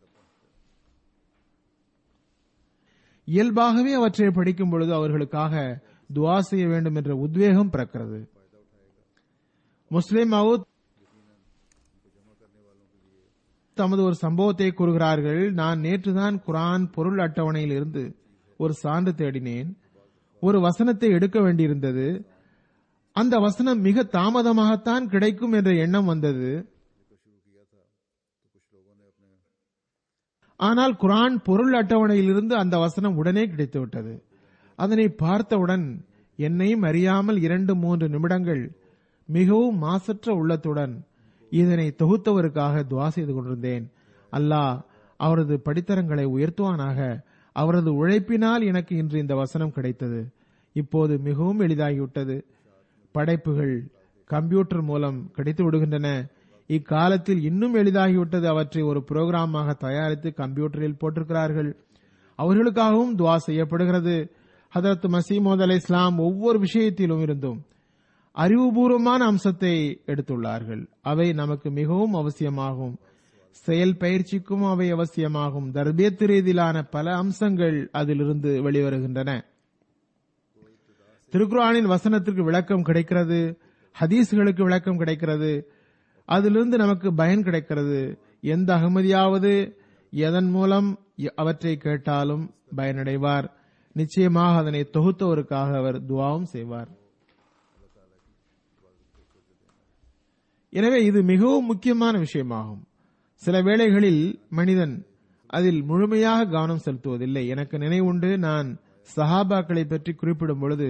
இயல்பாகவே அவற்றை படிக்கும் பொழுது அவர்களுக்காக துவா செய்ய வேண்டும் என்ற உத்வேகம் பிறக்கிறது முஸ்லிம் மவுத் தமது ஒரு சம்பவத்தை கூறுகிறார்கள் நான் நேற்றுதான் குரான் பொருள் அட்டவணையில் இருந்து ஒரு சான்று தேடினேன் ஒரு வசனத்தை எடுக்க வேண்டியிருந்தது அந்த வசனம் மிக தாமதமாகத்தான் கிடைக்கும் என்ற எண்ணம் வந்தது ஆனால் குரான் பொருள் அட்டவணையிலிருந்து அந்த வசனம் உடனே கிடைத்துவிட்டது அதனை பார்த்தவுடன் என்னையும் அறியாமல் இரண்டு மூன்று நிமிடங்கள் மிகவும் மாசற்ற உள்ளத்துடன் இதனை தொகுத்தவருக்காக துவா செய்து கொண்டிருந்தேன் அல்லாஹ் அவரது படித்தரங்களை உயர்த்துவானாக அவரது உழைப்பினால் எனக்கு இன்று இந்த வசனம் கிடைத்தது இப்போது மிகவும் எளிதாகிவிட்டது படைப்புகள் கம்ப்யூட்டர் மூலம் கிடைத்து விடுகின்றன இக்காலத்தில் இன்னும் எளிதாகிவிட்டது அவற்றை ஒரு புரோகிராமாக தயாரித்து கம்ப்யூட்டரில் போட்டிருக்கிறார்கள் அவர்களுக்காகவும் துவா செய்யப்படுகிறது ஹதரத் மசீமோத் அலை இஸ்லாம் ஒவ்வொரு விஷயத்திலும் இருந்தும் அறிவுபூர்வமான அம்சத்தை எடுத்துள்ளார்கள் அவை நமக்கு மிகவும் அவசியமாகும் செயல் பயிற்சிக்கும் அவை அவசியமாகும் தர்பியத்து ரீதியிலான பல அம்சங்கள் அதிலிருந்து வெளிவருகின்றன திருக்குறானின் வசனத்திற்கு விளக்கம் கிடைக்கிறது ஹதீஸ்களுக்கு விளக்கம் கிடைக்கிறது அதிலிருந்து நமக்கு பயன் கிடைக்கிறது எந்த அகமதியாவது எதன் மூலம் அவற்றை கேட்டாலும் பயனடைவார் நிச்சயமாக அதனை தொகுத்தவருக்காக அவர் துவாவும் செய்வார் எனவே இது மிகவும் முக்கியமான விஷயமாகும் சில வேளைகளில் மனிதன் அதில் முழுமையாக கவனம் செலுத்துவதில்லை எனக்கு நினைவுண்டு நான் சஹாபாக்களை பற்றி குறிப்பிடும் பொழுது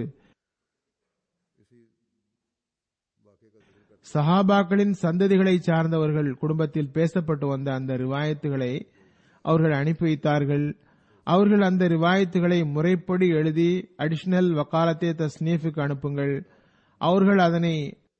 சஹாபாக்களின் சந்ததிகளை சார்ந்தவர்கள் குடும்பத்தில் பேசப்பட்டு வந்த அந்த ரிவாயத்துகளை அவர்கள் அனுப்பி வைத்தார்கள் அவர்கள் அந்த ரிவாயத்துகளை முறைப்படி எழுதி அடிஷனல் வக்காலத்தே தஸ்னீஃபுக்கு அனுப்புங்கள் அவர்கள் அதனை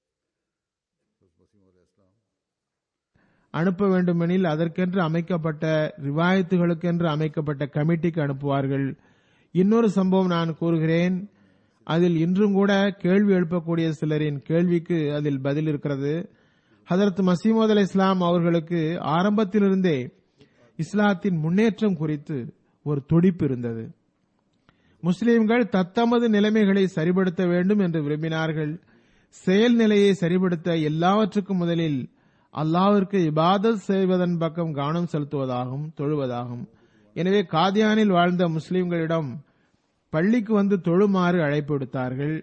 அனுப்ப வேண்டுமெனில் அதற்கென்று அமைக்கப்பட்ட ரிவாயத்துகளுக்கென்று அமைக்கப்பட்ட கமிட்டிக்கு அனுப்புவார்கள் இன்னொரு சம்பவம் நான் கூறுகிறேன் அதில் இன்றும் கூட கேள்வி எழுப்பக்கூடிய சிலரின் கேள்விக்கு அதில் பதில் இருக்கிறது ஹதரத் மசீமது அலி இஸ்லாம் அவர்களுக்கு ஆரம்பத்திலிருந்தே இஸ்லாத்தின் முன்னேற்றம் குறித்து ஒரு துடிப்பு இருந்தது முஸ்லிம்கள் தத்தமது நிலைமைகளை சரிபடுத்த வேண்டும் என்று விரும்பினார்கள் செயல் நிலையை சரிபடுத்த எல்லாவற்றுக்கும் முதலில் அல்லாவிற்கு இபாதத் செய்வதன் பக்கம் கவனம் செலுத்துவதாகும் தொழுவதாகும் எனவே காதியானில் வாழ்ந்த முஸ்லிம்களிடம் பள்ளிக்கு வந்து தொழுமாறு அழைப்பு விடுத்தார்கள்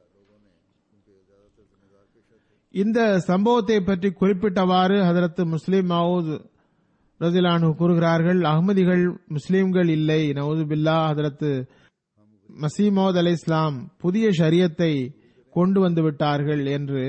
இந்த சம்பவத்தை பற்றி குறிப்பிட்டவாறு ஹதரத் முஸ்லிம் மவுத் ரதிலானு கூறுகிறார்கள் அகமதிகள் முஸ்லிம்கள் இல்லை நவுது பில்லா ஹதரத் மசீமோத் அலை இஸ்லாம் புதிய ஷரியத்தை கொண்டு வந்து விட்டார்கள் என்று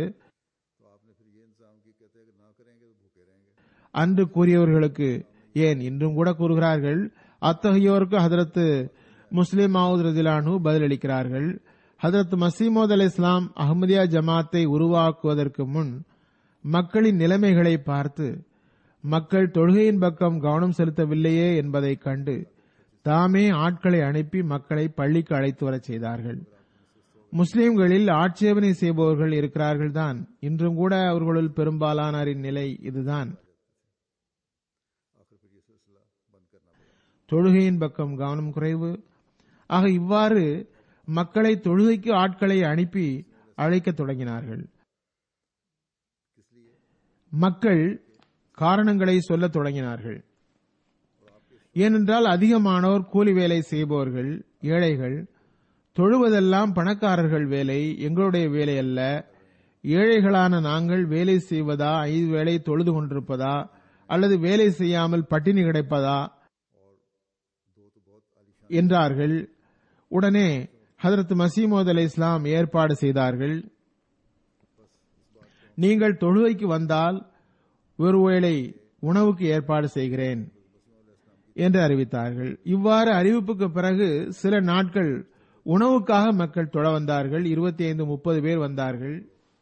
அன்று கூறியவர்களுக்கு ஏன் இன்றும் கூட கூறுகிறார்கள் அத்தகையோருக்கு ஹதரத் முஸ்லிம் மாவுத் ரதிலானு பதிலளிக்கிறார்கள் ஹதரத் மசீமோத் அலி இஸ்லாம் அஹமதியா ஜமாத்தை உருவாக்குவதற்கு முன் மக்களின் நிலைமைகளை பார்த்து மக்கள் தொழுகையின் பக்கம் கவனம் செலுத்தவில்லையே என்பதை கண்டு தாமே ஆட்களை அனுப்பி மக்களை பள்ளிக்கு அழைத்து வரச் செய்தார்கள் முஸ்லிம்களில் ஆட்சேபனை செய்பவர்கள் இருக்கிறார்கள் தான் இன்றும் கூட அவர்களுள் பெரும்பாலானரின் நிலை இதுதான் आखिर फिर ये सिलसिला बंद करना पड़ा தொழுகையின் பக்கம் கவனம் குறைவு ஆக இவ்வாறு மக்களை தொழுகைக்கு ஆட்களை அனுப்பி அழைக்கத் தொடங்கினார்கள் किस लिए மக்கள் காரணங்களை சொல்லத் தொடங்கினார்கள் ஏனென்றால் அதிகமானோர் கூலி வேலை செய்பவர்கள் ஏழைகள் தொழுவதெல்லாம் பணக்காரர்கள் வேலை எங்களுடைய வேலை அல்ல ஏழைகளான நாங்கள் வேலை செய்வதா ஐந்து வேளை தொழுது கொண்டிருப்பதா அல்லது வேலை செய்யாமல் பட்டினி கிடைப்பதா दो तो बहुत आलिशान என்றார்கள் உடனே ஹதரத் மசீமோத் அலை இஸ்லாம் ஏற்பாடு செய்தார்கள் நீங்கள் தொழுகைக்கு வந்தால் ஒருவேளை உணவுக்கு ஏற்பாடு செய்கிறேன் என்று அறிவித்தார்கள் இவ்வாறு அறிவிப்புக்கு பிறகு சில நாட்கள் உணவுக்காக மக்கள் தொழ வந்தார்கள் இருபத்தி ஐந்து முப்பது பேர் வந்தார்கள்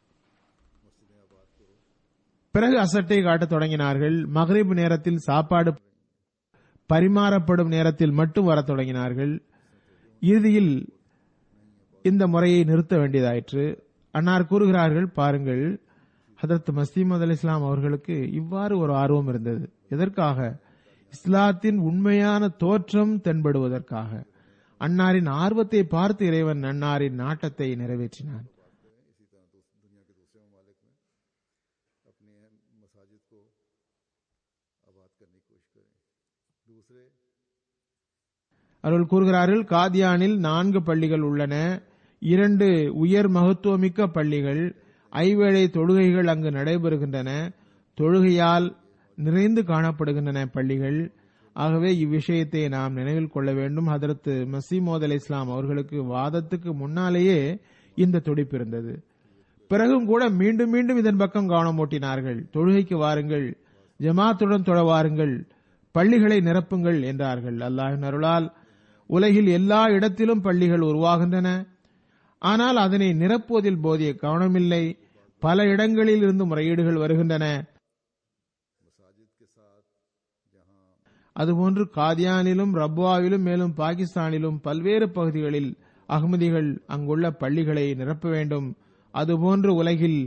பிறகு அசட்டை காட்டத் தொடங்கினார்கள் மகரிப் நேரத்தில் சாப்பாடு பரிமாறப்படும் நேரத்தில் மட்டும் வரத் தொடங்கினார்கள் இறுதியில் இந்த முறையை நிறுத்த வேண்டியதாயிற்று அன்னார் கூறுகிறார்கள் பாருங்கள் ஹதரத் மசீமது அலி இஸ்லாம் அவர்களுக்கு இவ்வாறு ஒரு ஆர்வம் இருந்தது எதற்காக இஸ்லாத்தின் உண்மையான தோற்றம் தென்படுவதற்காக அன்னாரின் ஆர்வத்தை பார்த்து இறைவன் அன்னாரின் நாட்டத்தை நிறைவேற்றினான் इसी तरह दूस- दुनिया के दूसरे ममालिक में अपने मसाजिद को आबाद करने की कोशिश करें दूसरे அவர்கள் கூறுகிறார்கள் காதியானில் நான்கு பள்ளிகள் உள்ளன இரண்டு உயர் மகத்துவமிக்க பள்ளிகள் ஐவேளை தொழுகைகள் அங்கு நடைபெறுகின்றன தொழுகையால் நிறைந்து காணப்படுகின்றன பள்ளிகள் ஆகவே இவ்விஷயத்தை நாம் நினைவில் கொள்ள வேண்டும் ஹதரத் மசீமோத் அலி இஸ்லாம் அவர்களுக்கு வாதத்துக்கு முன்னாலேயே இந்த துடிப்பு இருந்தது பிறகும் கூட மீண்டும் மீண்டும் இதன் பக்கம் கவனம் ஓட்டினார்கள் தொழுகைக்கு வாருங்கள் ஜமாத்துடன் தொழ வாருங்கள் பள்ளிகளை நிரப்புங்கள் என்றார்கள் அல்லாஹின் அருளால் உலகில் எல்லா இடத்திலும் பள்ளிகள் உருவாகின்றன ஆனால் அதனை நிரப்புவதில் போதிய கவனமில்லை பல இடங்களில் இருந்து முறையீடுகள் வருகின்றன मसाजिद के साथ जहाँ அதுபோன்று காதியானிலும் ரப்வாவிலும் மேலும் பாகிஸ்தானிலும் பல்வேறு பகுதிகளில் அகமதிகள் அங்குள்ள பள்ளிகளை நிரப்ப வேண்டும் அதுபோன்று உலகில்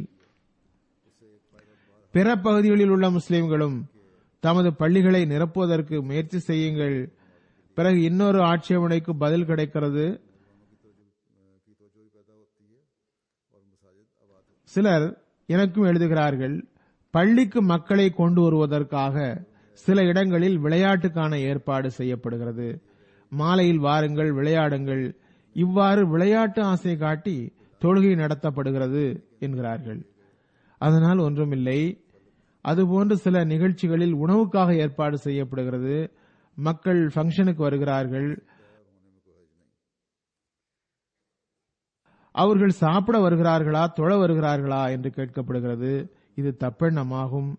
பிற பகுதிகளில் உள்ள முஸ்லிம்களும் தமது பள்ளிகளை நிரப்புவதற்கு முயற்சி செய்யுங்கள் பிறகு இன்னொரு ஆட்சேபனைக்கு பதில் கிடைக்கிறது की तोजो भी पैदा होती है और मसाजिद आबाद होती சிலர் எனக்கும் எழுதுகிறார்கள் பள்ளிக்கு மக்களை கொண்டு வருவதற்காக சில இடங்களில் விளையாட்டுக்கான ஏற்பாடு செய்யப்படுகிறது மாலையில் வாருங்கள் விளையாடுங்கள் இவ்வாறு விளையாட்டு ஆசை காட்டி தொழுகை நடத்தப்படுகிறது என்கிறார்கள் அதனால் ஒன்றுமில்லை அதுபோன்று சில நிகழ்ச்சிகளில் உணவுக்காக ஏற்பாடு செய்யப்படுகிறது மக்கள் ஃபங்க்ஷனுக்கு வருகிறார்கள் அவர்கள் சாப்பிட வருகிறார்களா தொழ வருகிறார்களா என்று கேட்கப்படுகிறது இது தப்பெண்ணமாகும்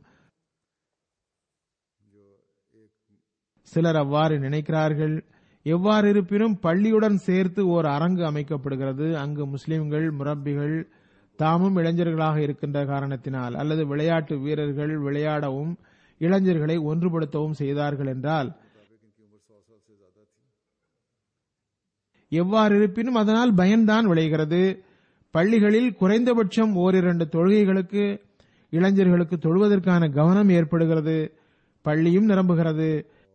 சிலர் அவ்வாறு நினைக்கிறார்கள் எவ்வாறு இருப்பினும் பள்ளியுடன் சேர்த்து ஓர் அரங்கு அமைக்கப்படுகிறது அங்கு முஸ்லிம்கள் முரப்பிகள் தாமும் இளைஞர்களாக இருக்கின்ற காரணத்தினால் அல்லது விளையாட்டு வீரர்கள் விளையாடவும் இளைஞர்களை ஒன்றுபடுத்தவும் செய்தார்கள் என்றால் इनकी उम्र सौ साल से ज्यादा थी எவ்வாறு இருப்பினும் அதனால் பயன்தான் விளைகிறது பள்ளிகளில் குறைந்தபட்சம் ஓரிரண்டு தொழுகைகளுக்கு இளைஞர்களுக்கு தொழுவதற்கான கவனம் ஏற்படுகிறது பள்ளியும் நிரம்புகிறது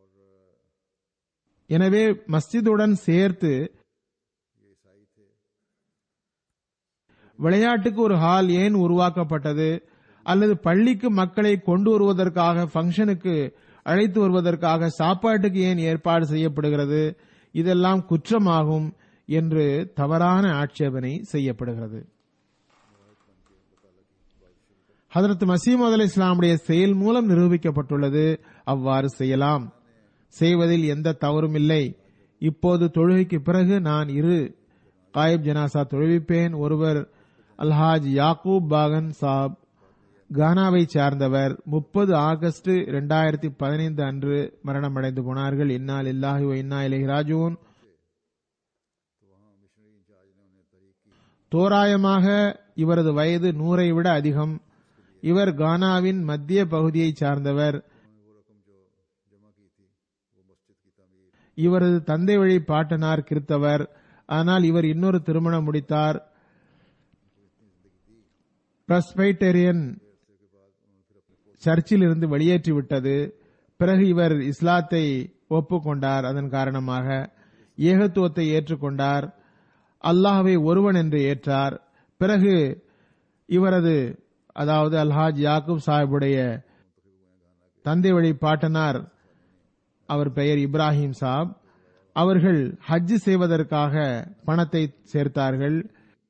எனவே மஸ்ஜிதுடன் சேர்த்து ये ईसाई थे விளையாட்டுக்கு ஒரு ஹால் ஏன் உருவாக்கப்பட்டது அல்லது பள்ளிக்கு மக்களை கொண்டு வருவதற்காக ஃபங்க்ஷனுக்கு அழைத்து வருவதற்காக சாப்பாட்டுக்கு ஏன் ஏற்பாடு செய்யப்படுகிறது இதெல்லாம் குற்றமாகும் என்று தவறான ஆட்சேபனை செய்யப்படுகிறது ஹதரத் மசீமது அலி இஸ்லாமுடைய செயல் மூலம் நிரூபிக்கப்பட்டுள்ளது அவ்வாறு செய்யலாம் செய்வதில் எந்த தவறும் இல்லை இப்போது தொழுகைக்கு பிறகு நான் இரு காயிப் ஜனாசா தொழுவிப்பேன் ஒருவர் அல்ஹாஜ் யாக்கூப் பாகன் சாப் கானாவை சார்ந்தவர் முப்பது ஆகஸ்ட் இரண்டாயிரத்தி பதினைந்து அன்று மரணமடைந்து போனார்கள் இன்னால் இல்லாஹி வ இன்னா இலைஹி ராஜூன் तो वहाँ मिशनरी इंचार्ज ने उन्हें तरीक की தோராயமாக இவரது வயது நூறை விட அதிகம் இவர் கானாவின் மத்திய பகுதியைச் சார்ந்தவர் उन्होंने वो रकम जो जमा की थी वो मस्जिद की तमीर இவரது தந்தை வழி பாட்டனார் கிறித்தவர் ஆனால் இவர் இன்னொரு திருமணம் முடித்தார் பிரஸ்பைட்டேரியன் சர்ச்சில் இருந்து வெளியேற்றிவிட்டது பிறகு இவர் இஸ்லாத்தை ஒப்புக்கொண்டார் அதன் காரணமாக ஏகத்துவத்தை ஏற்றுக்கொண்டார் அல்லாஹ்வை ஒருவன் என்று ஏற்றார் பிறகு இவரது அதாவது அல்ஹாஜ் யாக்கூப் சாஹிபுடைய தந்தை வழி பாட்டனார் அவர் பெயர் இப்ராஹிம் சாப் அவர்கள் ஹஜ் செய்வதற்காக பணத்தை சேர்த்தார்கள்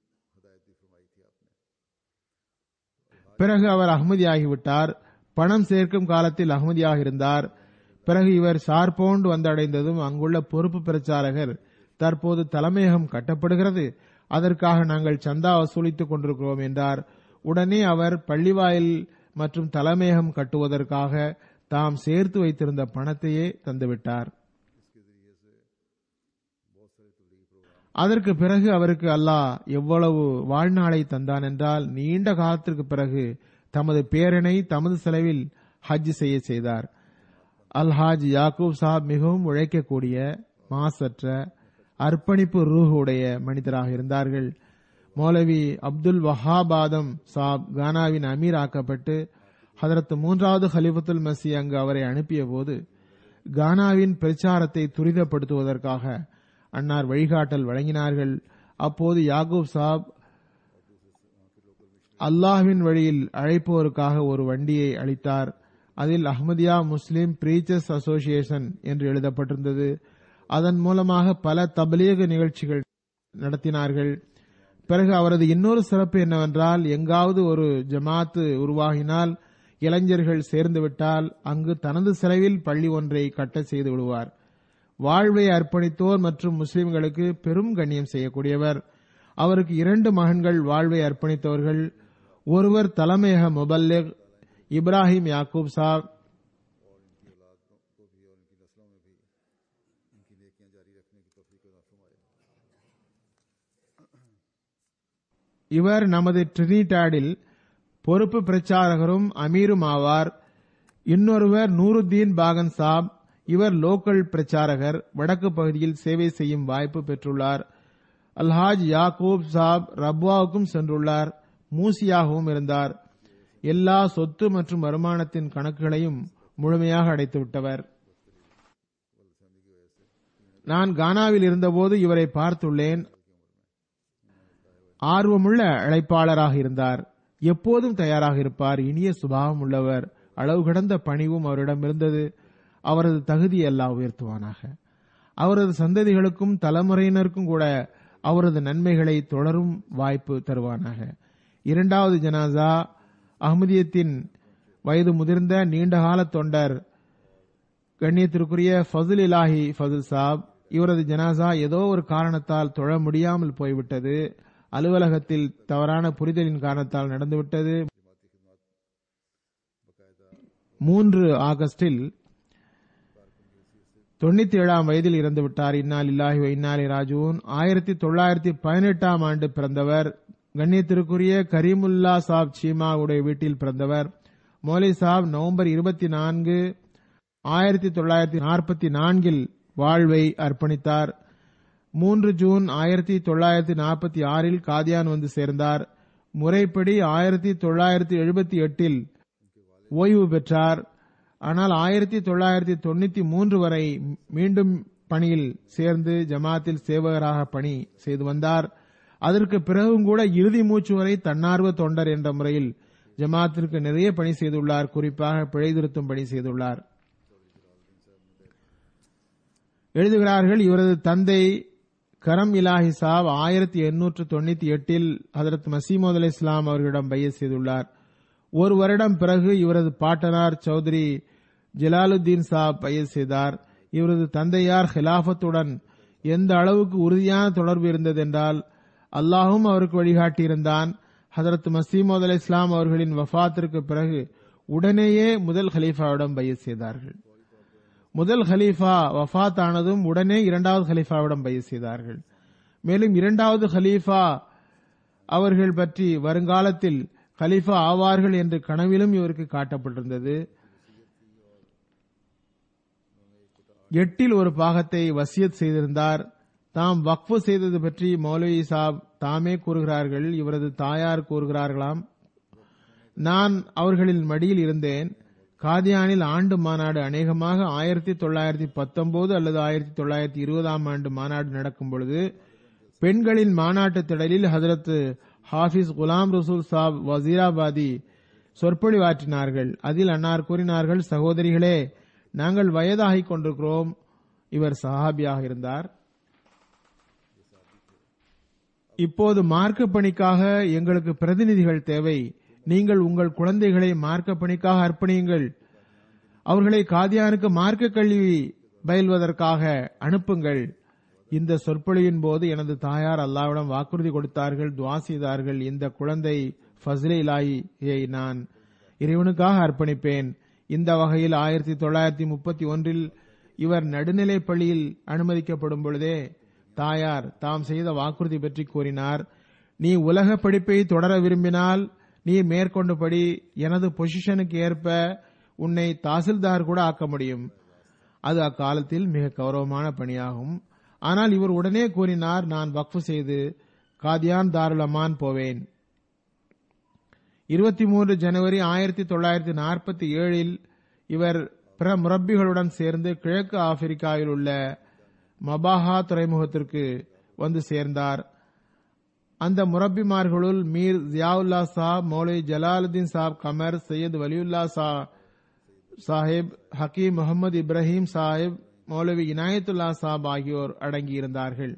பிறகு அவர் அகமதியாகிவிட்டார் பணம் சேர்க்கும் காலத்தில் அகமதியாக இருந்தார் பிறகு இவர் சார்போண்ட் வந்தடைந்ததும் அங்குள்ள பொறுப்பு பிரச்சாரகர் தற்போது தலைமையகம் கட்டப்படுகிறது அதற்காக நாங்கள் சந்தா வசூலித்துக் கொண்டிருக்கிறோம் என்றார் உடனே அவர் பள்ளிவாயில் மற்றும் தலைமையகம் கட்டுவதற்காக தாம் சேர்த்து வைத்திருந்த பணத்தையே தந்துவிட்டார் அதற்கு பிறகு அவருக்கு அல்லாஹ் எவ்வளவு வாழ்நாளை தந்தான் என்றால் நீண்ட காலத்திற்கு பிறகு தமது பேரனை தமது செலவில் ஹஜ் செய்ய செய்தார் அல்ஹாஜ் யாக்கூப் சாப் மிகவும் உழைக்கக்கூடிய மாசற்ற அர்ப்பணிப்பு ரூஹ் உடைய மனிதராக இருந்தார்கள் மௌலவி அப்துல் வஹாபாதம் சாப் கானாவின் அமீர் ஆக்கப்பட்டு ஹதரத் மூன்றாவது ஹலிஃபத்துல் மசி அங்கு அவரை அனுப்பிய போது கானாவின் பிரச்சாரத்தை துரிதப்படுத்துவதற்காக அன்னார் வழிகாட்டல் வழங்கினார்கள் அப்போது யாகூப் சாப் அல்லாஹ்வின் வழியில் அழைப்போருக்காக ஒரு வண்டியை அளித்தார் அதில் அஹ்மதியா முஸ்லிம் பிரீச்சர்ஸ் அசோசியேஷன் என்று எழுதப்பட்டிருந்தது அதன் மூலமாக பல தபலீக நிகழ்ச்சிகள் நடத்தினார்கள் பிறகு அவரது இன்னொரு சிறப்பு என்னவென்றால் எங்காவது ஒரு ஜமாத்து உருவாகினால் இளைஞர்கள் சேர்ந்துவிட்டால் அங்கு தனது செலவில் பள்ளி ஒன்றை கட்ட செய்து விடுவார் வாழ்வை அர்ப்பணித்தோர் மற்றும் முஸ்லிம்களுக்கு பெரும் கண்ணியம் செய்யக்கூடியவர் அவருக்கு இரண்டு மகன்கள் வாழ்வை அர்ப்பணித்தவர்கள் ஒருவர் தலைமையக முபல்லிக் இப்ராஹிம் யாக்கூப் சாப் இவர் நமது ட்ரினிடாடில் பொறுப்பு பிரச்சாரகரும் அமீரும் ஆவார் இன்னொருவர் நூருத்தீன் பாகன் சாப் இவர் லோக்கல் பிரச்சாரகர் வடக்கு பகுதியில் சேவை செய்யும் வாய்ப்பு பெற்றுள்ளார் அல்ஹாஜ் யாக்கூப் சாப் ரப்வாவுக்கும் சென்றுள்ளார் மூசியாகவும் இருந்தார் எல்லா சொத்து மற்றும் வருமானத்தின் கணக்குகளையும் முழுமையாக அடைத்துவிட்டவர் நான் கானாவில் இருந்தபோது இவரை பார்த்துள்ளேன் ஆர்வமுள்ள அழைப்பாளராக இருந்தார் எப்போதும் தயாராக இருப்பார் இனிய சுபாவம் உள்ளவர் அளவு கடந்த பணிவும் அவரிடம் இருந்தது அவரது தகுதி எல்லாம் உயர்த்துவானாக அவரது சந்ததிகளுக்கும் தலைமுறையினருக்கும் கூட அவரது நன்மைகளை தொடரும் வாய்ப்பு தருவானாக இரண்டாவது ஜனாசா அஹ்மதியத்தின் வயது முதிர்ந்த நீண்டகால தொண்டர் கண்ணியத்திற்குரிய ஃபசுல் இலாஹி ஃபசுல் சாப் இவரது ஜனாசா ஏதோ ஒரு காரணத்தால் தொழ முடியாமல் போய்விட்டது அலுவலகத்தில் தவறான புரிதலின் காரணத்தால் நடந்துவிட்டது மூன்று ஆகஸ்டில் தொண்ணூத்தி ஏழாம் வயதில் இறந்துவிட்டார் இன்னால் இல்லாஹி இன்னாலி ராஜூன் ஆயிரத்தி தொள்ளாயிரத்தி பதினெட்டாம் ஆண்டு பிறந்தவர் கண்ணியத்திற்குரிய கரீமுல்லா சாப் சீமாவுடைய வீட்டில் பிறந்தவர் மௌலி சாப் நவம்பர் இருபத்தி நான்கு ஆயிரத்தி தொள்ளாயிரத்தி நாற்பத்தி நான்கில் வாழ்வை அர்ப்பணித்தார் மூன்று ஜூன் ஆயிரத்தி தொள்ளாயிரத்தி நாற்பத்தி ஆறில் காதியான் வந்து சேர்ந்தார் முறைப்படி ஆயிரத்தி தொள்ளாயிரத்தி எழுபத்தி எட்டில் ஓய்வு பெற்றார் ஆனால் ஆயிரத்தி தொள்ளாயிரத்தி தொண்ணூத்தி மூன்று வரை மீண்டும் பணியில் சேர்ந்து ஜமாத்தில் சேவகராக பணி செய்து வந்தார் அதற்கு பிறகும் கூட இறுதி மூச்சு வரை தன்னார்வ தொண்டர் என்ற முறையில் ஜமாத்திற்கு நிறைய பணி செய்துள்ளார் குறிப்பாக பிழை திருத்தும் பணி செய்துள்ளார் எழுதுகிறார்கள் இவரது தந்தை கரம் இலாஹி சாப் ஆயிரத்தி எண்ணூற்று தொண்ணூத்தி எட்டில் ஹதரத் மசீமது அலி இஸ்லாம் அவர்களிடம் பைய செய்துள்ளார் ஒரு வருடம் பிறகு இவரது பாட்டனார் சௌத்ரி ஜலாலுத்தீன் சாப் பைய செய்தார் இவரது தந்தையார் ஹிலாபத்துடன் எந்த அளவுக்கு உறுதியான தொடர்பு இருந்தது என்றால் அல்லாஹும் அவருக்கு வழிகாட்டியிருந்தான் ஹதரத் மசீமது அலி இஸ்லாம் அவர்களின் வஃத்திற்கு பிறகு உடனேயே முதல் ஹலீஃபாவிடம் பைய செய்தார்கள் முதல் ஹலீஃபா வஃத் ஆனதும் உடனே இரண்டாவது ஹலீஃபாவிடம் பைய செய்தார்கள் மேலும் இரண்டாவது ஹலீஃபா அவர்கள் பற்றி வருங்காலத்தில் கலீஃபா ஆவார்கள் என்று கனவிலும் இவருக்கு காட்டப்பட்டிருந்தது எட்டில் ஒரு பாகத்தை வசியத் செய்திருந்தார் தாம் வக்ஃபு செய்தது பற்றி மௌலவி சாப் தாமே கூறுகிறார்கள் இவரது தாயார் கூறுகிறார்களாம் நான் அவர்களின் மடியில் இருந்தேன் காதியானில் ஆண்டு மாநாடு அநேகமாக ஆயிரத்தி தொள்ளாயிரத்தி பத்தொன்பது அல்லது ஆயிரத்தி தொள்ளாயிரத்தி இருபதாம் ஆண்டு மாநாடு நடக்கும் பொழுது பெண்களின் மாநாட்டு திடலில் ஹதரத் ஹாஃபிஸ் குலாம் ரசூல் சாப் வசீராபாதி சொற்பொழிவாற்றினார்கள் அதில் அன்னார் கூறினார்கள் சகோதரிகளே நாங்கள் வயதாகிக் கொண்டிருக்கிறோம் இவர் சஹாபியாக இருந்தார் இப்போது மார்க்க பணிக்காக எங்களுக்கு பிரதிநிதிகள் தேவை நீங்கள் உங்கள் குழந்தைகளை மார்க்க பணிக்காக அர்ப்பணியுங்கள் அவர்களை காதியானுக்கு மார்க்க கல்வி பயில்வதற்காக அனுப்புங்கள் இந்த சொற்பொழிவின் போது எனது தாயார் அல்லாவிடம் வாக்குறுதி கொடுத்தார்கள் துவா செய்தார்கள் இந்த குழந்தை ஃபஸ்லே இலாயை நான் இறைவனுக்காக அர்ப்பணிப்பேன் இந்த வகையில் ஆயிரத்தி தொள்ளாயிரத்தி முப்பத்தி ஒன்றில் இவர் நடுநிலைப் பள்ளியில் அனுமதிக்கப்படும் பொழுதே தாயார் தாம் செய்த வாக்குறுதி பற்றி கூறினார் நீ உலக படிப்பை தொடர விரும்பினால் நீ மேற்கொண்டபடி எனது பொசிஷனுக்கு ஏற்ப உன்னை தாசில்தார் கூட ஆக்க முடியும் அது அக்காலத்தில் மிக கௌரவமான பணியாகும் ஆனால் இவர் உடனே கூறினார் நான் வக்ஃபு செய்து காதியான் தாருல் அமான் போவேன் இருபத்தி மூன்று ஜனவரி ஆயிரத்தி தொள்ளாயிரத்தி நாற்பத்தி ஏழில் இவர் பிற முரப்பிகளுடன் சேர்ந்து கிழக்கு ஆப்பிரிக்காவில் உள்ள மபாஹா துறைமுகத்திற்கு வந்து சேர்ந்தார் அந்த முரப்பிமார்களுள் மீர் ஜியாவுல்லா சாப் மௌலவி ஜலாலுதீன் சாப் கமர் சையத் வலியுல்லா சா சாஹிப் ஹக்கீம் முகமது இப்ராஹிம் சாஹிப் மௌலவி இனாயத்துல்லா சாப் ஆகியோர் அடங்கியிருந்தார்கள்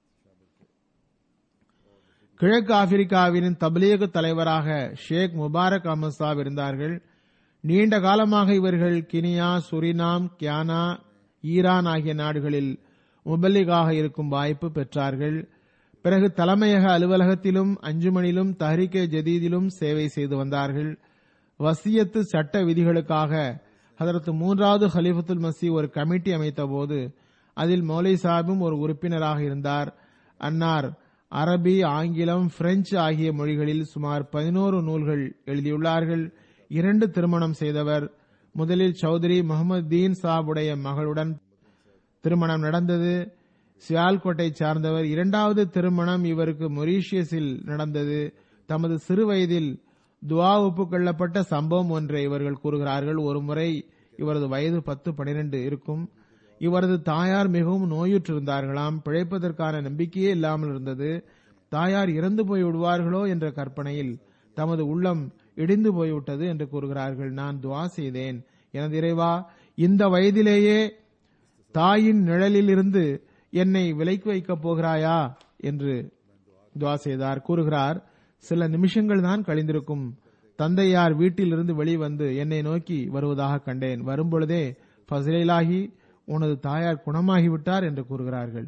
கிழக்கு ஆப்பிரிக்காவின் தப்லீக் தலைவராக ஷேக் முபாரக் அஹமது சாப் இருந்தார்கள் நீண்ட காலமாக இவர்கள் கினியா சுரினாம் கியானா ஈரான் ஆகிய நாடுகளில் முபல்லிகாக இருக்கும் வாய்ப்பு பெற்றார்கள் பிறகு தலைமையக அலுவலகத்திலும் அஞ்சுமணிலும் தஹரிகே ஜதீதிலும் சேவை செய்து வந்தார்கள் வசியத்து சட்ட விதிகளுக்காக அதற்கு மூன்றாவது ஹலிஃபத்துல் மசி ஒரு கமிட்டி அமைத்த போது அதில் மௌலை சாஹிபும் ஒரு உறுப்பினராக இருந்தார் அன்னார் அரபி ஆங்கிலம் பிரெஞ்சு ஆகிய மொழிகளில் சுமார் பதினோரு நூல்கள் எழுதியுள்ளார்கள் இரண்டு திருமணம் செய்தவர் முதலில் சௌத்ரி முகமது தீன் சாபுடைய மகளுடன் திருமணம் நடந்தது சியால்கோட்டை சார்ந்தவர் இரண்டாவது திருமணம் இவருக்கு மொரீஷியஸில் நடந்தது தமது சிறு வயதில் துவா ஒப்புக்கொள்ளப்பட்ட சம்பவம் ஒன்றை இவர்கள் கூறுகிறார்கள் ஒருமுறை இவரது வயது பத்து பனிரெண்டு இருக்கும் இவரது தாயார் மிகவும் நோயுற்றிருந்தார்களாம் பிழைப்பதற்கான நம்பிக்கையே இல்லாமல் இருந்தது தாயார் இறந்து போய் விடுவார்களோ என்ற கற்பனையில் தமது உள்ளம் இடிந்து போய்விட்டது என்று கூறுகிறார்கள் நான் துவா செய்தேன் எனது இறைவா இந்த வயதிலேயே தாயின் நிழலில் இருந்து என்னை விலைக்கு வைக்கப் போகிறாயா என்று துவா செய்தார் கூறுகிறார் சில நிமிஷங்கள் தான் கழிந்திருக்கும் தந்தையார் வீட்டிலிருந்து வெளிவந்து என்னை நோக்கி வருவதாக கண்டேன் வரும்பொழுதே ஃபசிலாகி உனது தாயார் குணமாகிவிட்டார் என்று கூறுகிறார்கள்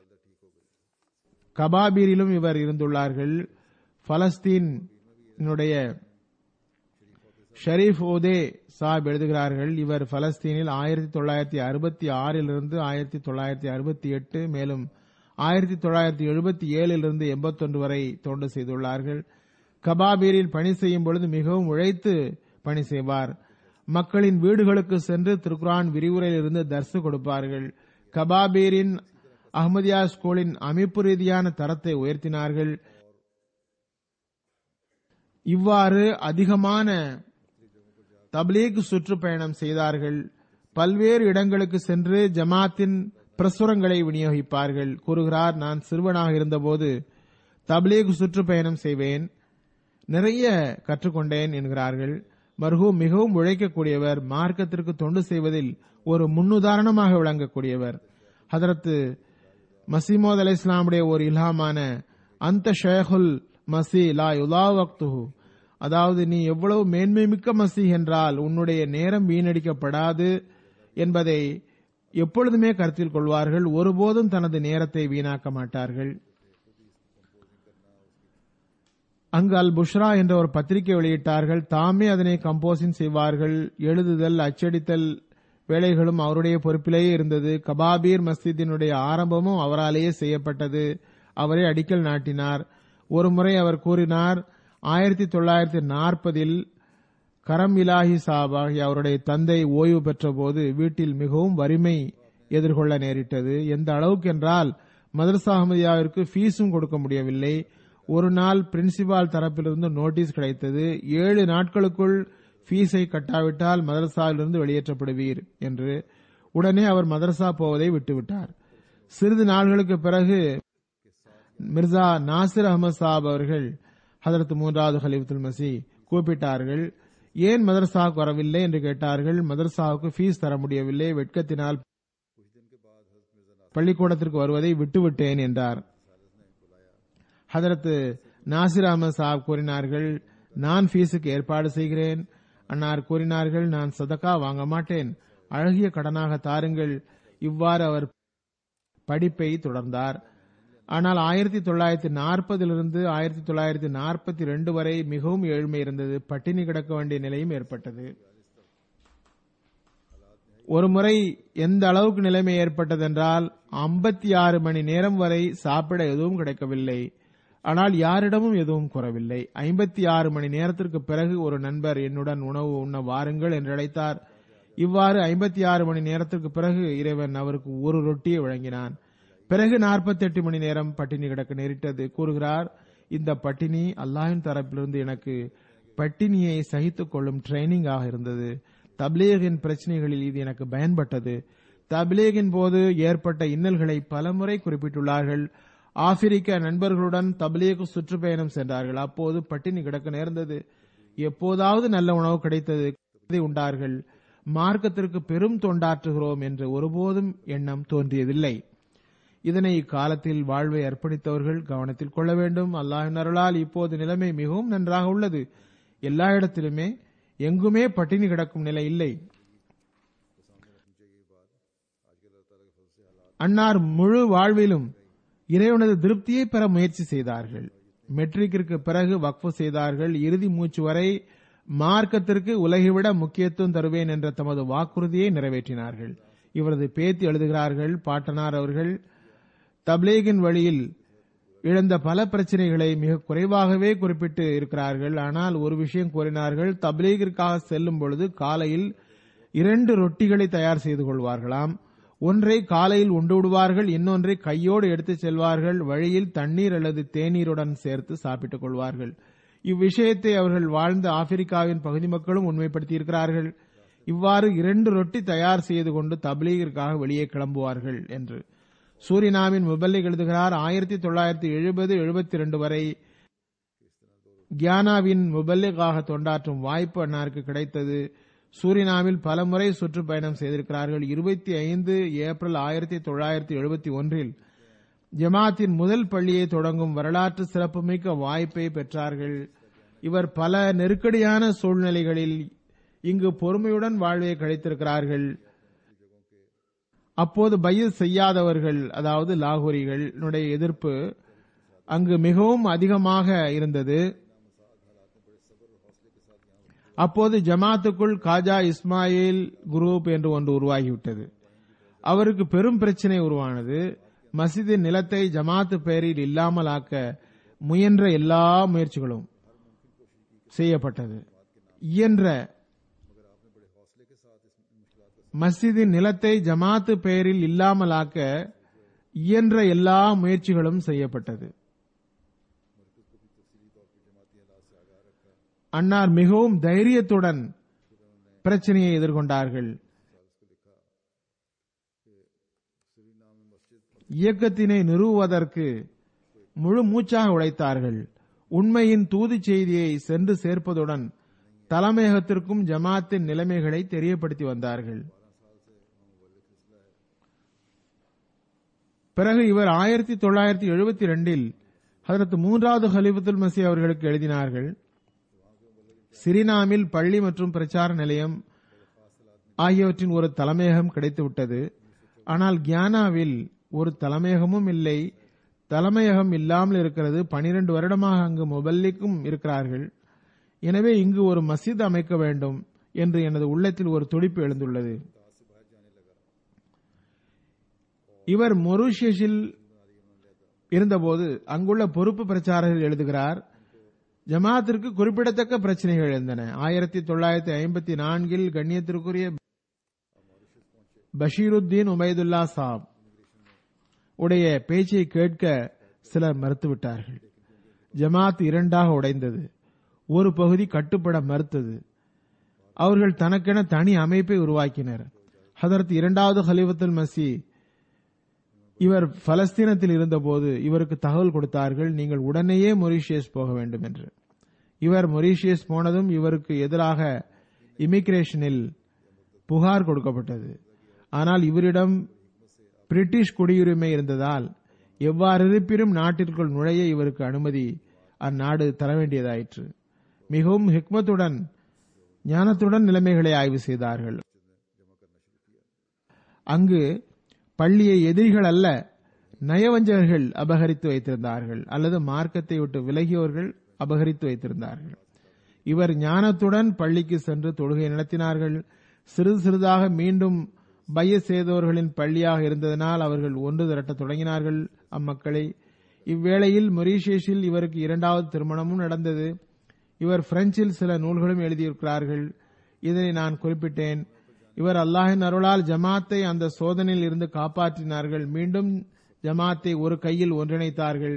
கபாபீரிலும் இவர் இருந்துள்ளார்கள் பலஸ்தீனுடைய ஷரீப் ஓதே சாப் எழுதுகிறார்கள் இவர் பலஸ்தீனில் ஆயிரத்தி தொள்ளாயிரத்தி அறுபத்தி ஆறிலிருந்து ஆயிரத்தி தொள்ளாயிரத்தி அறுபத்தி எட்டு மேலும் ஆயிரத்தி தொள்ளாயிரத்தி எழுபத்தி ஏழிலிருந்து எண்பத்தொன்று வரை தொண்டு செய்துள்ளார்கள் கபாபீரில் பணி செய்யும் பொழுது மிகவும் உழைத்து பணி செய்வார் மக்களின் வீடுகளுக்கு சென்று திருக்குரான் விரிவுரையிலிருந்து தர்சு கொடுப்பார்கள் கபாபீரின் அஹ்மதியா ஸ்கூலின் அமைப்பு ரீதியான தரத்தை உயர்த்தினார்கள் இவ்வாறு அதிகமான தப்லீக் சுற்றுப்பயணம் செய்தார்கள் பல்வேறு இடங்களுக்கு சென்று ஜமாத்தின் பிரசுரங்களை விநியோகிப்பார்கள் கூறுகிறார் நான் சிறுவனாக இருந்தபோது தப்லீக் சுற்றுப்பயணம் செய்வேன் நிறைய கற்றுக்கொண்டேன் என்கிறார்கள் மர்ஹூ மிகவும் உழைக்கக்கூடியவர் மார்க்கத்திற்கு தொண்டு செய்வதில் ஒரு முன்னுதாரணமாக விளங்கக்கூடியவர் ஹதரத்து மசீமோத் அலி இஸ்லாமுடைய ஒரு இல்ஹாமான அந்த ஷேகுல் மசி லா யுலா வக்துஹு அதாவது நீ எவ்வளவு மேன்மை மிக்க மசி என்றால் உன்னுடைய நேரம் வீணடிக்கப்படாது என்பதை எப்பொழுதுமே கருத்தில் கொள்வார்கள் ஒருபோதும் தனது நேரத்தை வீணாக்க மாட்டார்கள் அங்கு அல் புஷ்ரா என்ற ஒரு பத்திரிகை வெளியிட்டார்கள் தாமே அதனை கம்போசிங் செய்வார்கள் எழுதுதல் அச்சடித்தல் வேலைகளும் அவருடைய பொறுப்பிலேயே இருந்தது கபாபீர் மஸ்ஜிதினுடைய ஆரம்பமும் அவராலேயே செய்யப்பட்டது அவரே அடிக்கல் நாட்டினார் ஒருமுறை அவர் கூறினார் ஆயிரத்தி தொள்ளாயிரத்தி நாற்பதில் கரம் இலாஹி சாப் ஆகிய அவருடைய தந்தை ஓய்வு பெற்ற போது வீட்டில் மிகவும் வறுமை எதிர்கொள்ள நேரிட்டது எந்த அளவுக்கு என்றால் மதரசா அஹமதியாவிற்கு ஃபீஸும் கொடுக்க முடியவில்லை ஒரு நாள் பிரின்சிபால் தரப்பிலிருந்து நோட்டீஸ் கிடைத்தது ஏழு நாட்களுக்குள் ஃபீஸை கட்டாவிட்டால் மதரசாவிலிருந்து வெளியேற்றப்படுவீர் என்று உடனே அவர் மதரசா போவதை விட்டுவிட்டார் சிறிது நாள்களுக்கு பிறகு மிர்சா நாசிர் அகமது சாப் அவர்கள் ஹதரத் மூன்றாவது ஹலீஃபுல் மசி கூப்பிட்டார்கள் ஏன் மதரசாவுக்கு வரவில்லை என்று கேட்டார்கள் மதரசாவுக்கு ஃபீஸ் தர முடியவில்லை வெட்கத்தினால் பள்ளிக்கூடத்திற்கு வருவதை விட்டுவிட்டேன் என்றார் ஹதரத் நாசிர் அகமது சாப் கூறினார்கள் நான் ஃபீஸுக்கு ஏற்பாடு செய்கிறேன் அன்னார் கூறினார்கள் நான் சதக்கா வாங்க மாட்டேன் அழகிய கடனாக தாருங்கள் இவ்வாறு அவர் படிப்பை தொடர்ந்தார் ஆனால் ஆயிரத்தி தொள்ளாயிரத்தி நாற்பதிலிருந்து ஆயிரத்தி தொள்ளாயிரத்தி நாற்பத்தி ரெண்டு வரை மிகவும் ஏழ்மை இருந்தது பட்டினி கிடக்க வேண்டிய நிலையும் ஏற்பட்டது ஒருமுறை எந்த அளவுக்கு நிலைமை ஏற்பட்டதென்றால் ஐம்பத்தி ஆறு மணி நேரம் வரை சாப்பிட எதுவும் கிடைக்கவில்லை ஆனால் யாரிடமும் எதுவும் குறவில்லை ஐம்பத்தி ஆறு மணி நேரத்திற்கு பிறகு ஒரு நண்பர் என்னுடன் உணவு உண்ண வாருங்கள் என்று அழைத்தார் இவ்வாறு ஐம்பத்தி ஆறு மணி நேரத்திற்கு பிறகு இறைவன் அவருக்கு ஒரு ரொட்டியை வழங்கினான் பிறகு 48 மணி நேரம் பட்டினி கிடக்க நேரிட்டது கூறுகிறார் இந்த பட்டினி அல்லாஹின் தரப்பிலிருந்து எனக்கு பட்டினியை சகித்துக் கொள்ளும் ட்ரைனிங் ஆக இருந்தது தப்லீகின் பிரச்சனைகளில் இது எனக்கு பயன்பட்டது தப்லீகின் போது ஏற்பட்ட இன்னல்களை பலமுறை குறிப்பிட்டுள்ளார்கள் ஆப்பிரிக்க நண்பர்களுடன் தப்லீக் சுற்றுப்பயணம் சென்றார்கள் அப்போது பட்டினி கிடக்க நேர்ந்தது எப்போதாவது நல்ல உணவு கிடைத்தது இதை உண்டார்கள் மார்க்கத்திற்கு பெரும் தொண்டாற்றுகிறோம் என்று ஒருபோதும் எண்ணம் தோன்றியதில்லை இதனை இக்காலத்தில் வாழ்வை அர்ப்பணித்தவர்கள் கவனத்தில் கொள்ள வேண்டும் அல்லாஹின் அருளால் இப்போது நிலைமை மிகவும் நன்றாக உள்ளது எல்லா இடத்திலுமே எங்குமே பட்டினி கிடக்கும் நிலை இல்லை அன்னார் முழு வாழ்விலும் இறைவனது திருப்தியை பெற முயற்சி செய்தார்கள் மெட்ரிக்கிற்கு பிறகு வக்ஃபு செய்தார்கள் இறுதி மூச்சு வரை மார்க்கத்திற்கு உலகைவிட முக்கியத்துவம் தருவேன் என்ற தமது வாக்குறுதியை நிறைவேற்றினார்கள் இவரது பேத்தி எழுதுகிறார்கள் பாட்டனார் அவர்கள் தப்லீகின் வழியில் இழந்த பல பிரச்சனைகளை மிக குறைவாகவே குறிப்பிட்டு இருக்கிறார்கள் ஆனால் ஒரு விஷயம் கூறினார்கள் தப்லீகிற்காக செல்லும் பொழுது காலையில் இரண்டு ரொட்டிகளை தயார் செய்து கொள்வார்களாம் ஒன்றை காலையில் உண்டு விடுவார்கள் இன்னொன்றை கையோடு எடுத்துச் செல்வார்கள் வழியில் தண்ணீர் அல்லது தேநீருடன் சேர்த்து சாப்பிட்டுக் கொள்வார்கள் இவ்விஷயத்தை அவர்கள் வாழ்ந்த ஆப்பிரிக்காவின் பகுதி மக்களும் உண்மைப்படுத்தியிருக்கிறார்கள் இவ்வாறு இரண்டு ரொட்டி தயார் செய்து கொண்டு தப்லீகிற்காக வெளியே கிளம்புவார்கள் என்று சூரினாமின் முபல்லிக் எழுதுகிறார் ஆயிரத்தி தொள்ளாயிரத்தி எழுபது எழுபத்தி ரெண்டு வரை கியானாவின் முபல்லிகாக தொண்டாற்றும் வாய்ப்பு அன்னாருக்கு கிடைத்தது சூரினாமில் பலமுறை சுற்றுப்பயணம் செய்திருக்கிறார்கள் இருபத்தி ஐந்து ஏப்ரல் ஆயிரத்தி தொள்ளாயிரத்தி எழுபத்தி ஒன்றில் ஜமாத்தின் முதல் பள்ளியை தொடங்கும் வரலாற்று சிறப்புமிக்க வாய்ப்பை பெற்றார்கள் இவர் பல நெருக்கடியான சூழ்நிலைகளில் இங்கு பொறுமையுடன் வாழ்வை கழித்திருக்கிறார்கள் அப்போது பையல் செய்யாதவர்கள் அதாவது லாகூரிகள் எதிர்ப்பு அங்கு மிகவும் அதிகமாக இருந்தது அப்போது ஜமாத்துக்குள் காஜா இஸ்மாயில் குரூப் என்று ஒன்று உருவாகிவிட்டது அவருக்கு பெரும் பிரச்சனை உருவானது மசிதின் நிலத்தை ஜமாத்து பெயரில் இல்லாமல் ஆக்க முயன்ற எல்லா முயற்சிகளும் செய்யப்பட்டது இயன்ற மஸ்ஜிதின் நிலத்தை ஜமாத்து பெயரில் இல்லாமலாக்க இயன்ற எல்லா முயற்சிகளும் செய்யப்பட்டது அன்னார் மிகவும் தைரியத்துடன் பிரச்சனையை எதிர்கொண்டார்கள் இயக்கத்தினை நிறுவுவதற்கு முழு மூச்சாக உழைத்தார்கள் உண்மையின் தூது செய்தியை சென்று சேர்ப்பதுடன் தலைமையகத்திற்கும் ஜமாத்தின் நிலைமைகளை தெரியப்படுத்தி வந்தார்கள் பிறகு இவர் ஆயிரத்தி தொள்ளாயிரத்தி எழுபத்தி ரெண்டில் அதற்கு மூன்றாவது ஹலிபத்துல் மசி அவர்களுக்கு எழுதினார்கள் சிரினாமில் பள்ளி மற்றும் பிரச்சார நிலையம் ஆகியவற்றின் ஒரு தலைமையகம் கிடைத்துவிட்டது ஆனால் கியானாவில் ஒரு தலைமையகமும் இல்லை தலைமையகம் இல்லாமல் இருக்கிறது பனிரெண்டு வருடமாக அங்கு முபல்லிக்கும் இருக்கிறார்கள் எனவே இங்கு ஒரு மசீத் அமைக்க வேண்டும் என்று எனது உள்ளத்தில் ஒரு துடிப்பு எழுந்துள்ளது இவர் மொரீஷியஸில் இருந்தபோது அங்குள்ள பொறுப்பு பிரச்சாரர்கள் எழுதுகிறார் ஜமாத்திற்கு குறிப்பிடத்தக்க பிரச்சனைகள் இருந்தன ஆயிரத்தி தொள்ளாயிரத்தி ஐம்பத்தி நான்கில் கண்ணியத்திற்குரிய பஷீருத்தீன் உமைதுல்லா சாப் உடைய பேச்சை கேட்க சிலர் மறுத்துவிட்டார்கள் ஜமாத் இரண்டாக உடைந்தது ஒரு பகுதி கட்டுப்பட மறுத்தது அவர்கள் தனக்கென தனி அமைப்பை உருவாக்கினர் ஹதரத் இரண்டாவது ஹலிஃபத்துல் மசி இவர் பலஸ்தீனத்தில் இருந்தபோது இவருக்கு தகவல் கொடுத்தார்கள் நீங்கள் உடனேயே மொரீஷியஸ் போக வேண்டும் என்று இவர் மொரீஷியஸ் போனதும் இவருக்கு எதிராக இமிகிரேஷனில் புகார் கொடுக்கப்பட்டது ஆனால் இவரிடம் பிரிட்டிஷ் குடியுரிமை இருந்ததால் எவ்வாறு இருப்பினும் நாட்டிற்குள் நுழைய இவருக்கு அனுமதி அந்நாடு தர வேண்டியதாயிற்று மிகவும் ஹிக்மத்துடன் ஞானத்துடன் நிலைமைகளை ஆய்வு செய்தார்கள் அங்கு பள்ளியை எதிரிகள் அல்ல நயவஞ்சகர்கள் அபகரித்து வைத்திருந்தார்கள் அல்லது மார்க்கத்தை விட்டு விலகியோர்கள் அபகரித்து வைத்திருந்தார்கள் இவர் ஞானத்துடன் பள்ளிக்கு சென்று தொழுகை நடத்தினார்கள் சிறிது சிறிதாக மீண்டும் பைய செய்தவர்களின் பள்ளியாக இருந்ததனால் அவர்கள் ஒன்று திரட்ட தொடங்கினார்கள் அம்மக்களை இவ்வேளையில் மொரீஷியஸில் இவருக்கு இரண்டாவது திருமணமும் நடந்தது இவர் பிரெஞ்சில் சில நூல்களும் எழுதியிருக்கிறார்கள் இதனை நான் குறிப்பிட்டேன் இவர் அல்லாஹின் அருளால் ஜமாத்தை அந்த சோதனையில் இருந்து காப்பாற்றினார்கள் மீண்டும் ஜமாத்தை ஒரு கையில் ஒன்றிணைத்தார்கள்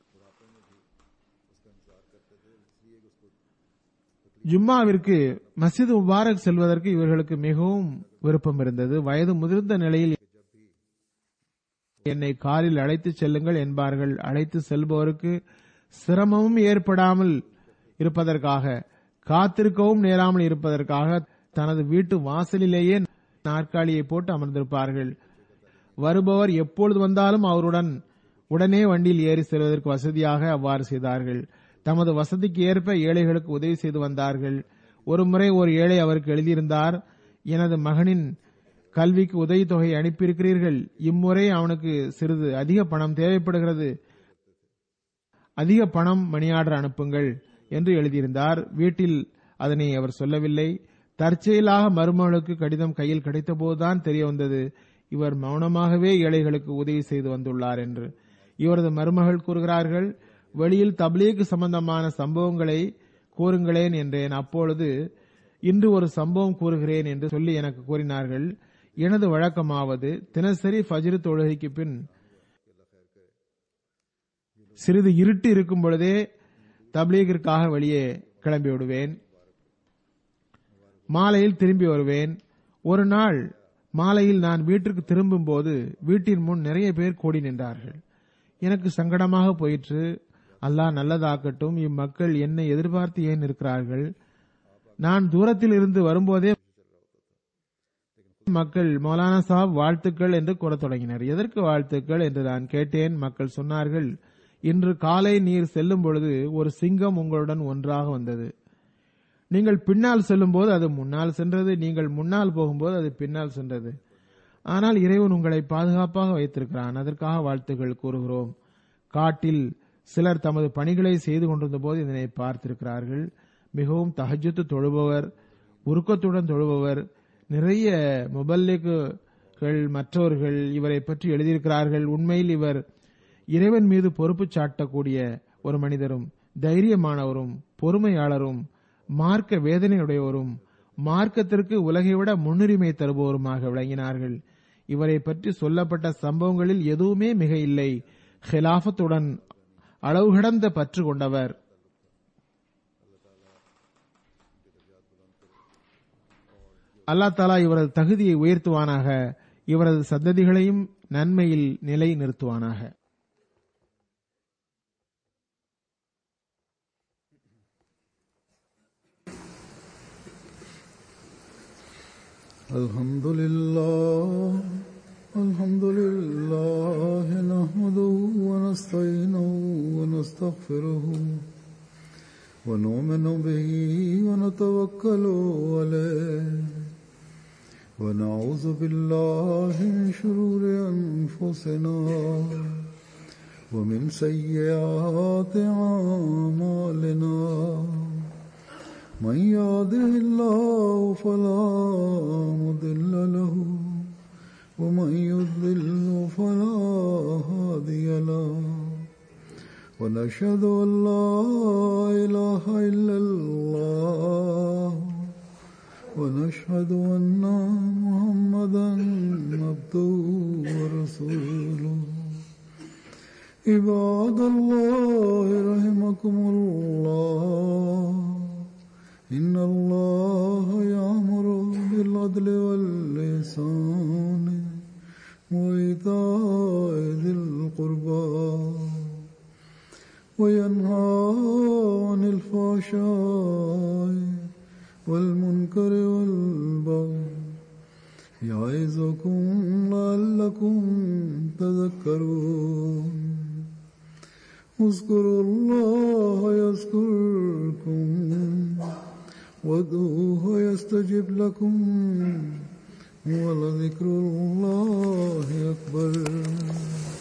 ஜும்மாவிற்கு மஸ்ஜித் முபாரக் செல்வதற்கு இவர்களுக்கு மிகவும் விருப்பம் இருந்தது வயது முதிர்ந்த நிலையில் என்னை காரில் அழைத்து செல்லுங்கள் என்பார்கள் அழைத்து செல்பவருக்கு சிரமமும் ஏற்படாமல் இருப்பதற்காக காத்திருக்கவும் நேராமல் இருப்பதற்காக தனது வீட்டு வாசலிலேயே நாற்காலியை போட்டு அமர்ந்திருப்பார்கள் வருபவர் எப்பொழுது வந்தாலும் அவருடன் உடனே வண்டியில் ஏறி செல்வதற்கு வசதியாக அவ்வாறு செய்தார்கள் தமது வசதிக்கு ஏற்ப ஏழைகளுக்கு உதவி செய்து வந்தார்கள் ஒருமுறை ஒரு ஏழை அவருக்கு எழுதியிருந்தார் எனது மகனின் கல்விக்கு உதவித்தொகை அனுப்பியிருக்கிறீர்கள் இம்முறை அவனுக்கு சிறிது அதிக பணம் தேவைப்படுகிறது அதிக பணம் மணியாடர் அனுப்புங்கள் என்று எழுதியிருந்தார் வீட்டில் அதனை அவர் சொல்லவில்லை தற்செயலாக மருமகளுக்கு கடிதம் கையில் கிடைத்தபோதுதான் தெரிய வந்தது இவர் மௌனமாகவே ஏழைகளுக்கு உதவி செய்து வந்துள்ளார் என்று இவரது மருமகள் கூறுகிறார்கள் வெளியில் தப்லீக் சம்பந்தமான சம்பவங்களை கூறுங்களேன் என்றேன் அப்பொழுது இன்று ஒரு சம்பவம் கூறுகிறேன் என்று சொல்லி எனக்கு கூறினார்கள் எனது வழக்கமாவது தினசரி ஃபஜ்ரு தொழுகைக்கு பின் சிறிது இருட்டு இருக்கும் பொழுதே தப்லீகிற்காக வெளியே கிளம்பி விடுவேன் மாலையில் திரும்பி வருவேன் ஒரு நாள் மாலையில் நான் வீட்டிற்கு திரும்பும் போது வீட்டின் முன் நிறைய பேர் கூடி நின்றார்கள் எனக்கு சங்கடமாக போயிற்று அல்லாஹ் நல்லதாக்கட்டும் இம்மக்கள் என்னை எதிர்பார்த்து ஏன் இருக்கிறார்கள் நான் தூரத்தில் இருந்து வரும்போதே மக்கள் மௌலானா சாப் வாழ்த்துக்கள் என்று கூறத் தொடங்கினர் எதற்கு வாழ்த்துக்கள் என்று நான் கேட்டேன் மக்கள் சொன்னார்கள் இன்று காலை நீர் செல்லும் பொழுது ஒரு சிங்கம் உங்களுடன் ஒன்றாக வந்தது நீங்கள் பின்னால் செல்லும்போது அது முன்னால் சென்றது நீங்கள் முன்னால் போகும்போது அது பின்னால் சென்றது ஆனால் இறைவன் உங்களை பாதுகாப்பாக வைத்திருக்கிறான் அதற்காக வாழ்த்துக்கள் கூறுகிறோம் காட்டில் சிலர் தமது பணிகளை செய்து கொண்டிருந்த போது இதனை பார்த்திருக்கிறார்கள் மிகவும் தஹஜத்து தொழுபவர் உருக்கத்துடன் தொழுபவர் நிறைய முபல்லிக்குகள் மற்றவர்கள் இவரை பற்றி எழுதியிருக்கிறார்கள் உண்மையில் இவர் இறைவன் மீது பொறுப்பு சாட்டக்கூடிய ஒரு மனிதரும் தைரியமானவரும் பொறுமையாளரும் மார்க்க வேதனையுடையவரும் மார்க்கத்திற்கு உலகை விட முன்னுரிமை தருபவருமாக விளங்கினார்கள் இவரை பற்றி சொல்லப்பட்ட சம்பவங்களில் எதுவுமே மிக இல்லை ஹிலாஃபத்துடன் அளவு கடந்த பற்று கொண்டவர் அல்லா தாலா இவரது தகுதியை உயர்த்துவானாக இவரது சந்ததிகளையும் நன்மையில் நிலை நிறுத்துவானாக الحمد لله الحمد لله نحمده ونستعينه ونستغفره ونؤمن به ونتوكل عليه ونعوذ بالله من شرور أنفسنا ومن سيئات أعمالنا من يهده الله فلا مضل له ومن يضلل فلا هادي له ونشهد ان لا اله الا الله ونشهد أن محمدا عبده ورسوله عباد الله رحمكم الله إن الله يأمر بالعدل واللسان وإيتاء ذي القربى وينهى عن الفحشاء والمنكر والبغي يعظكم لعلكم تذكرون اذكروا الله يذكركم وادعوه يستجب لكم ولذكر الله أكبر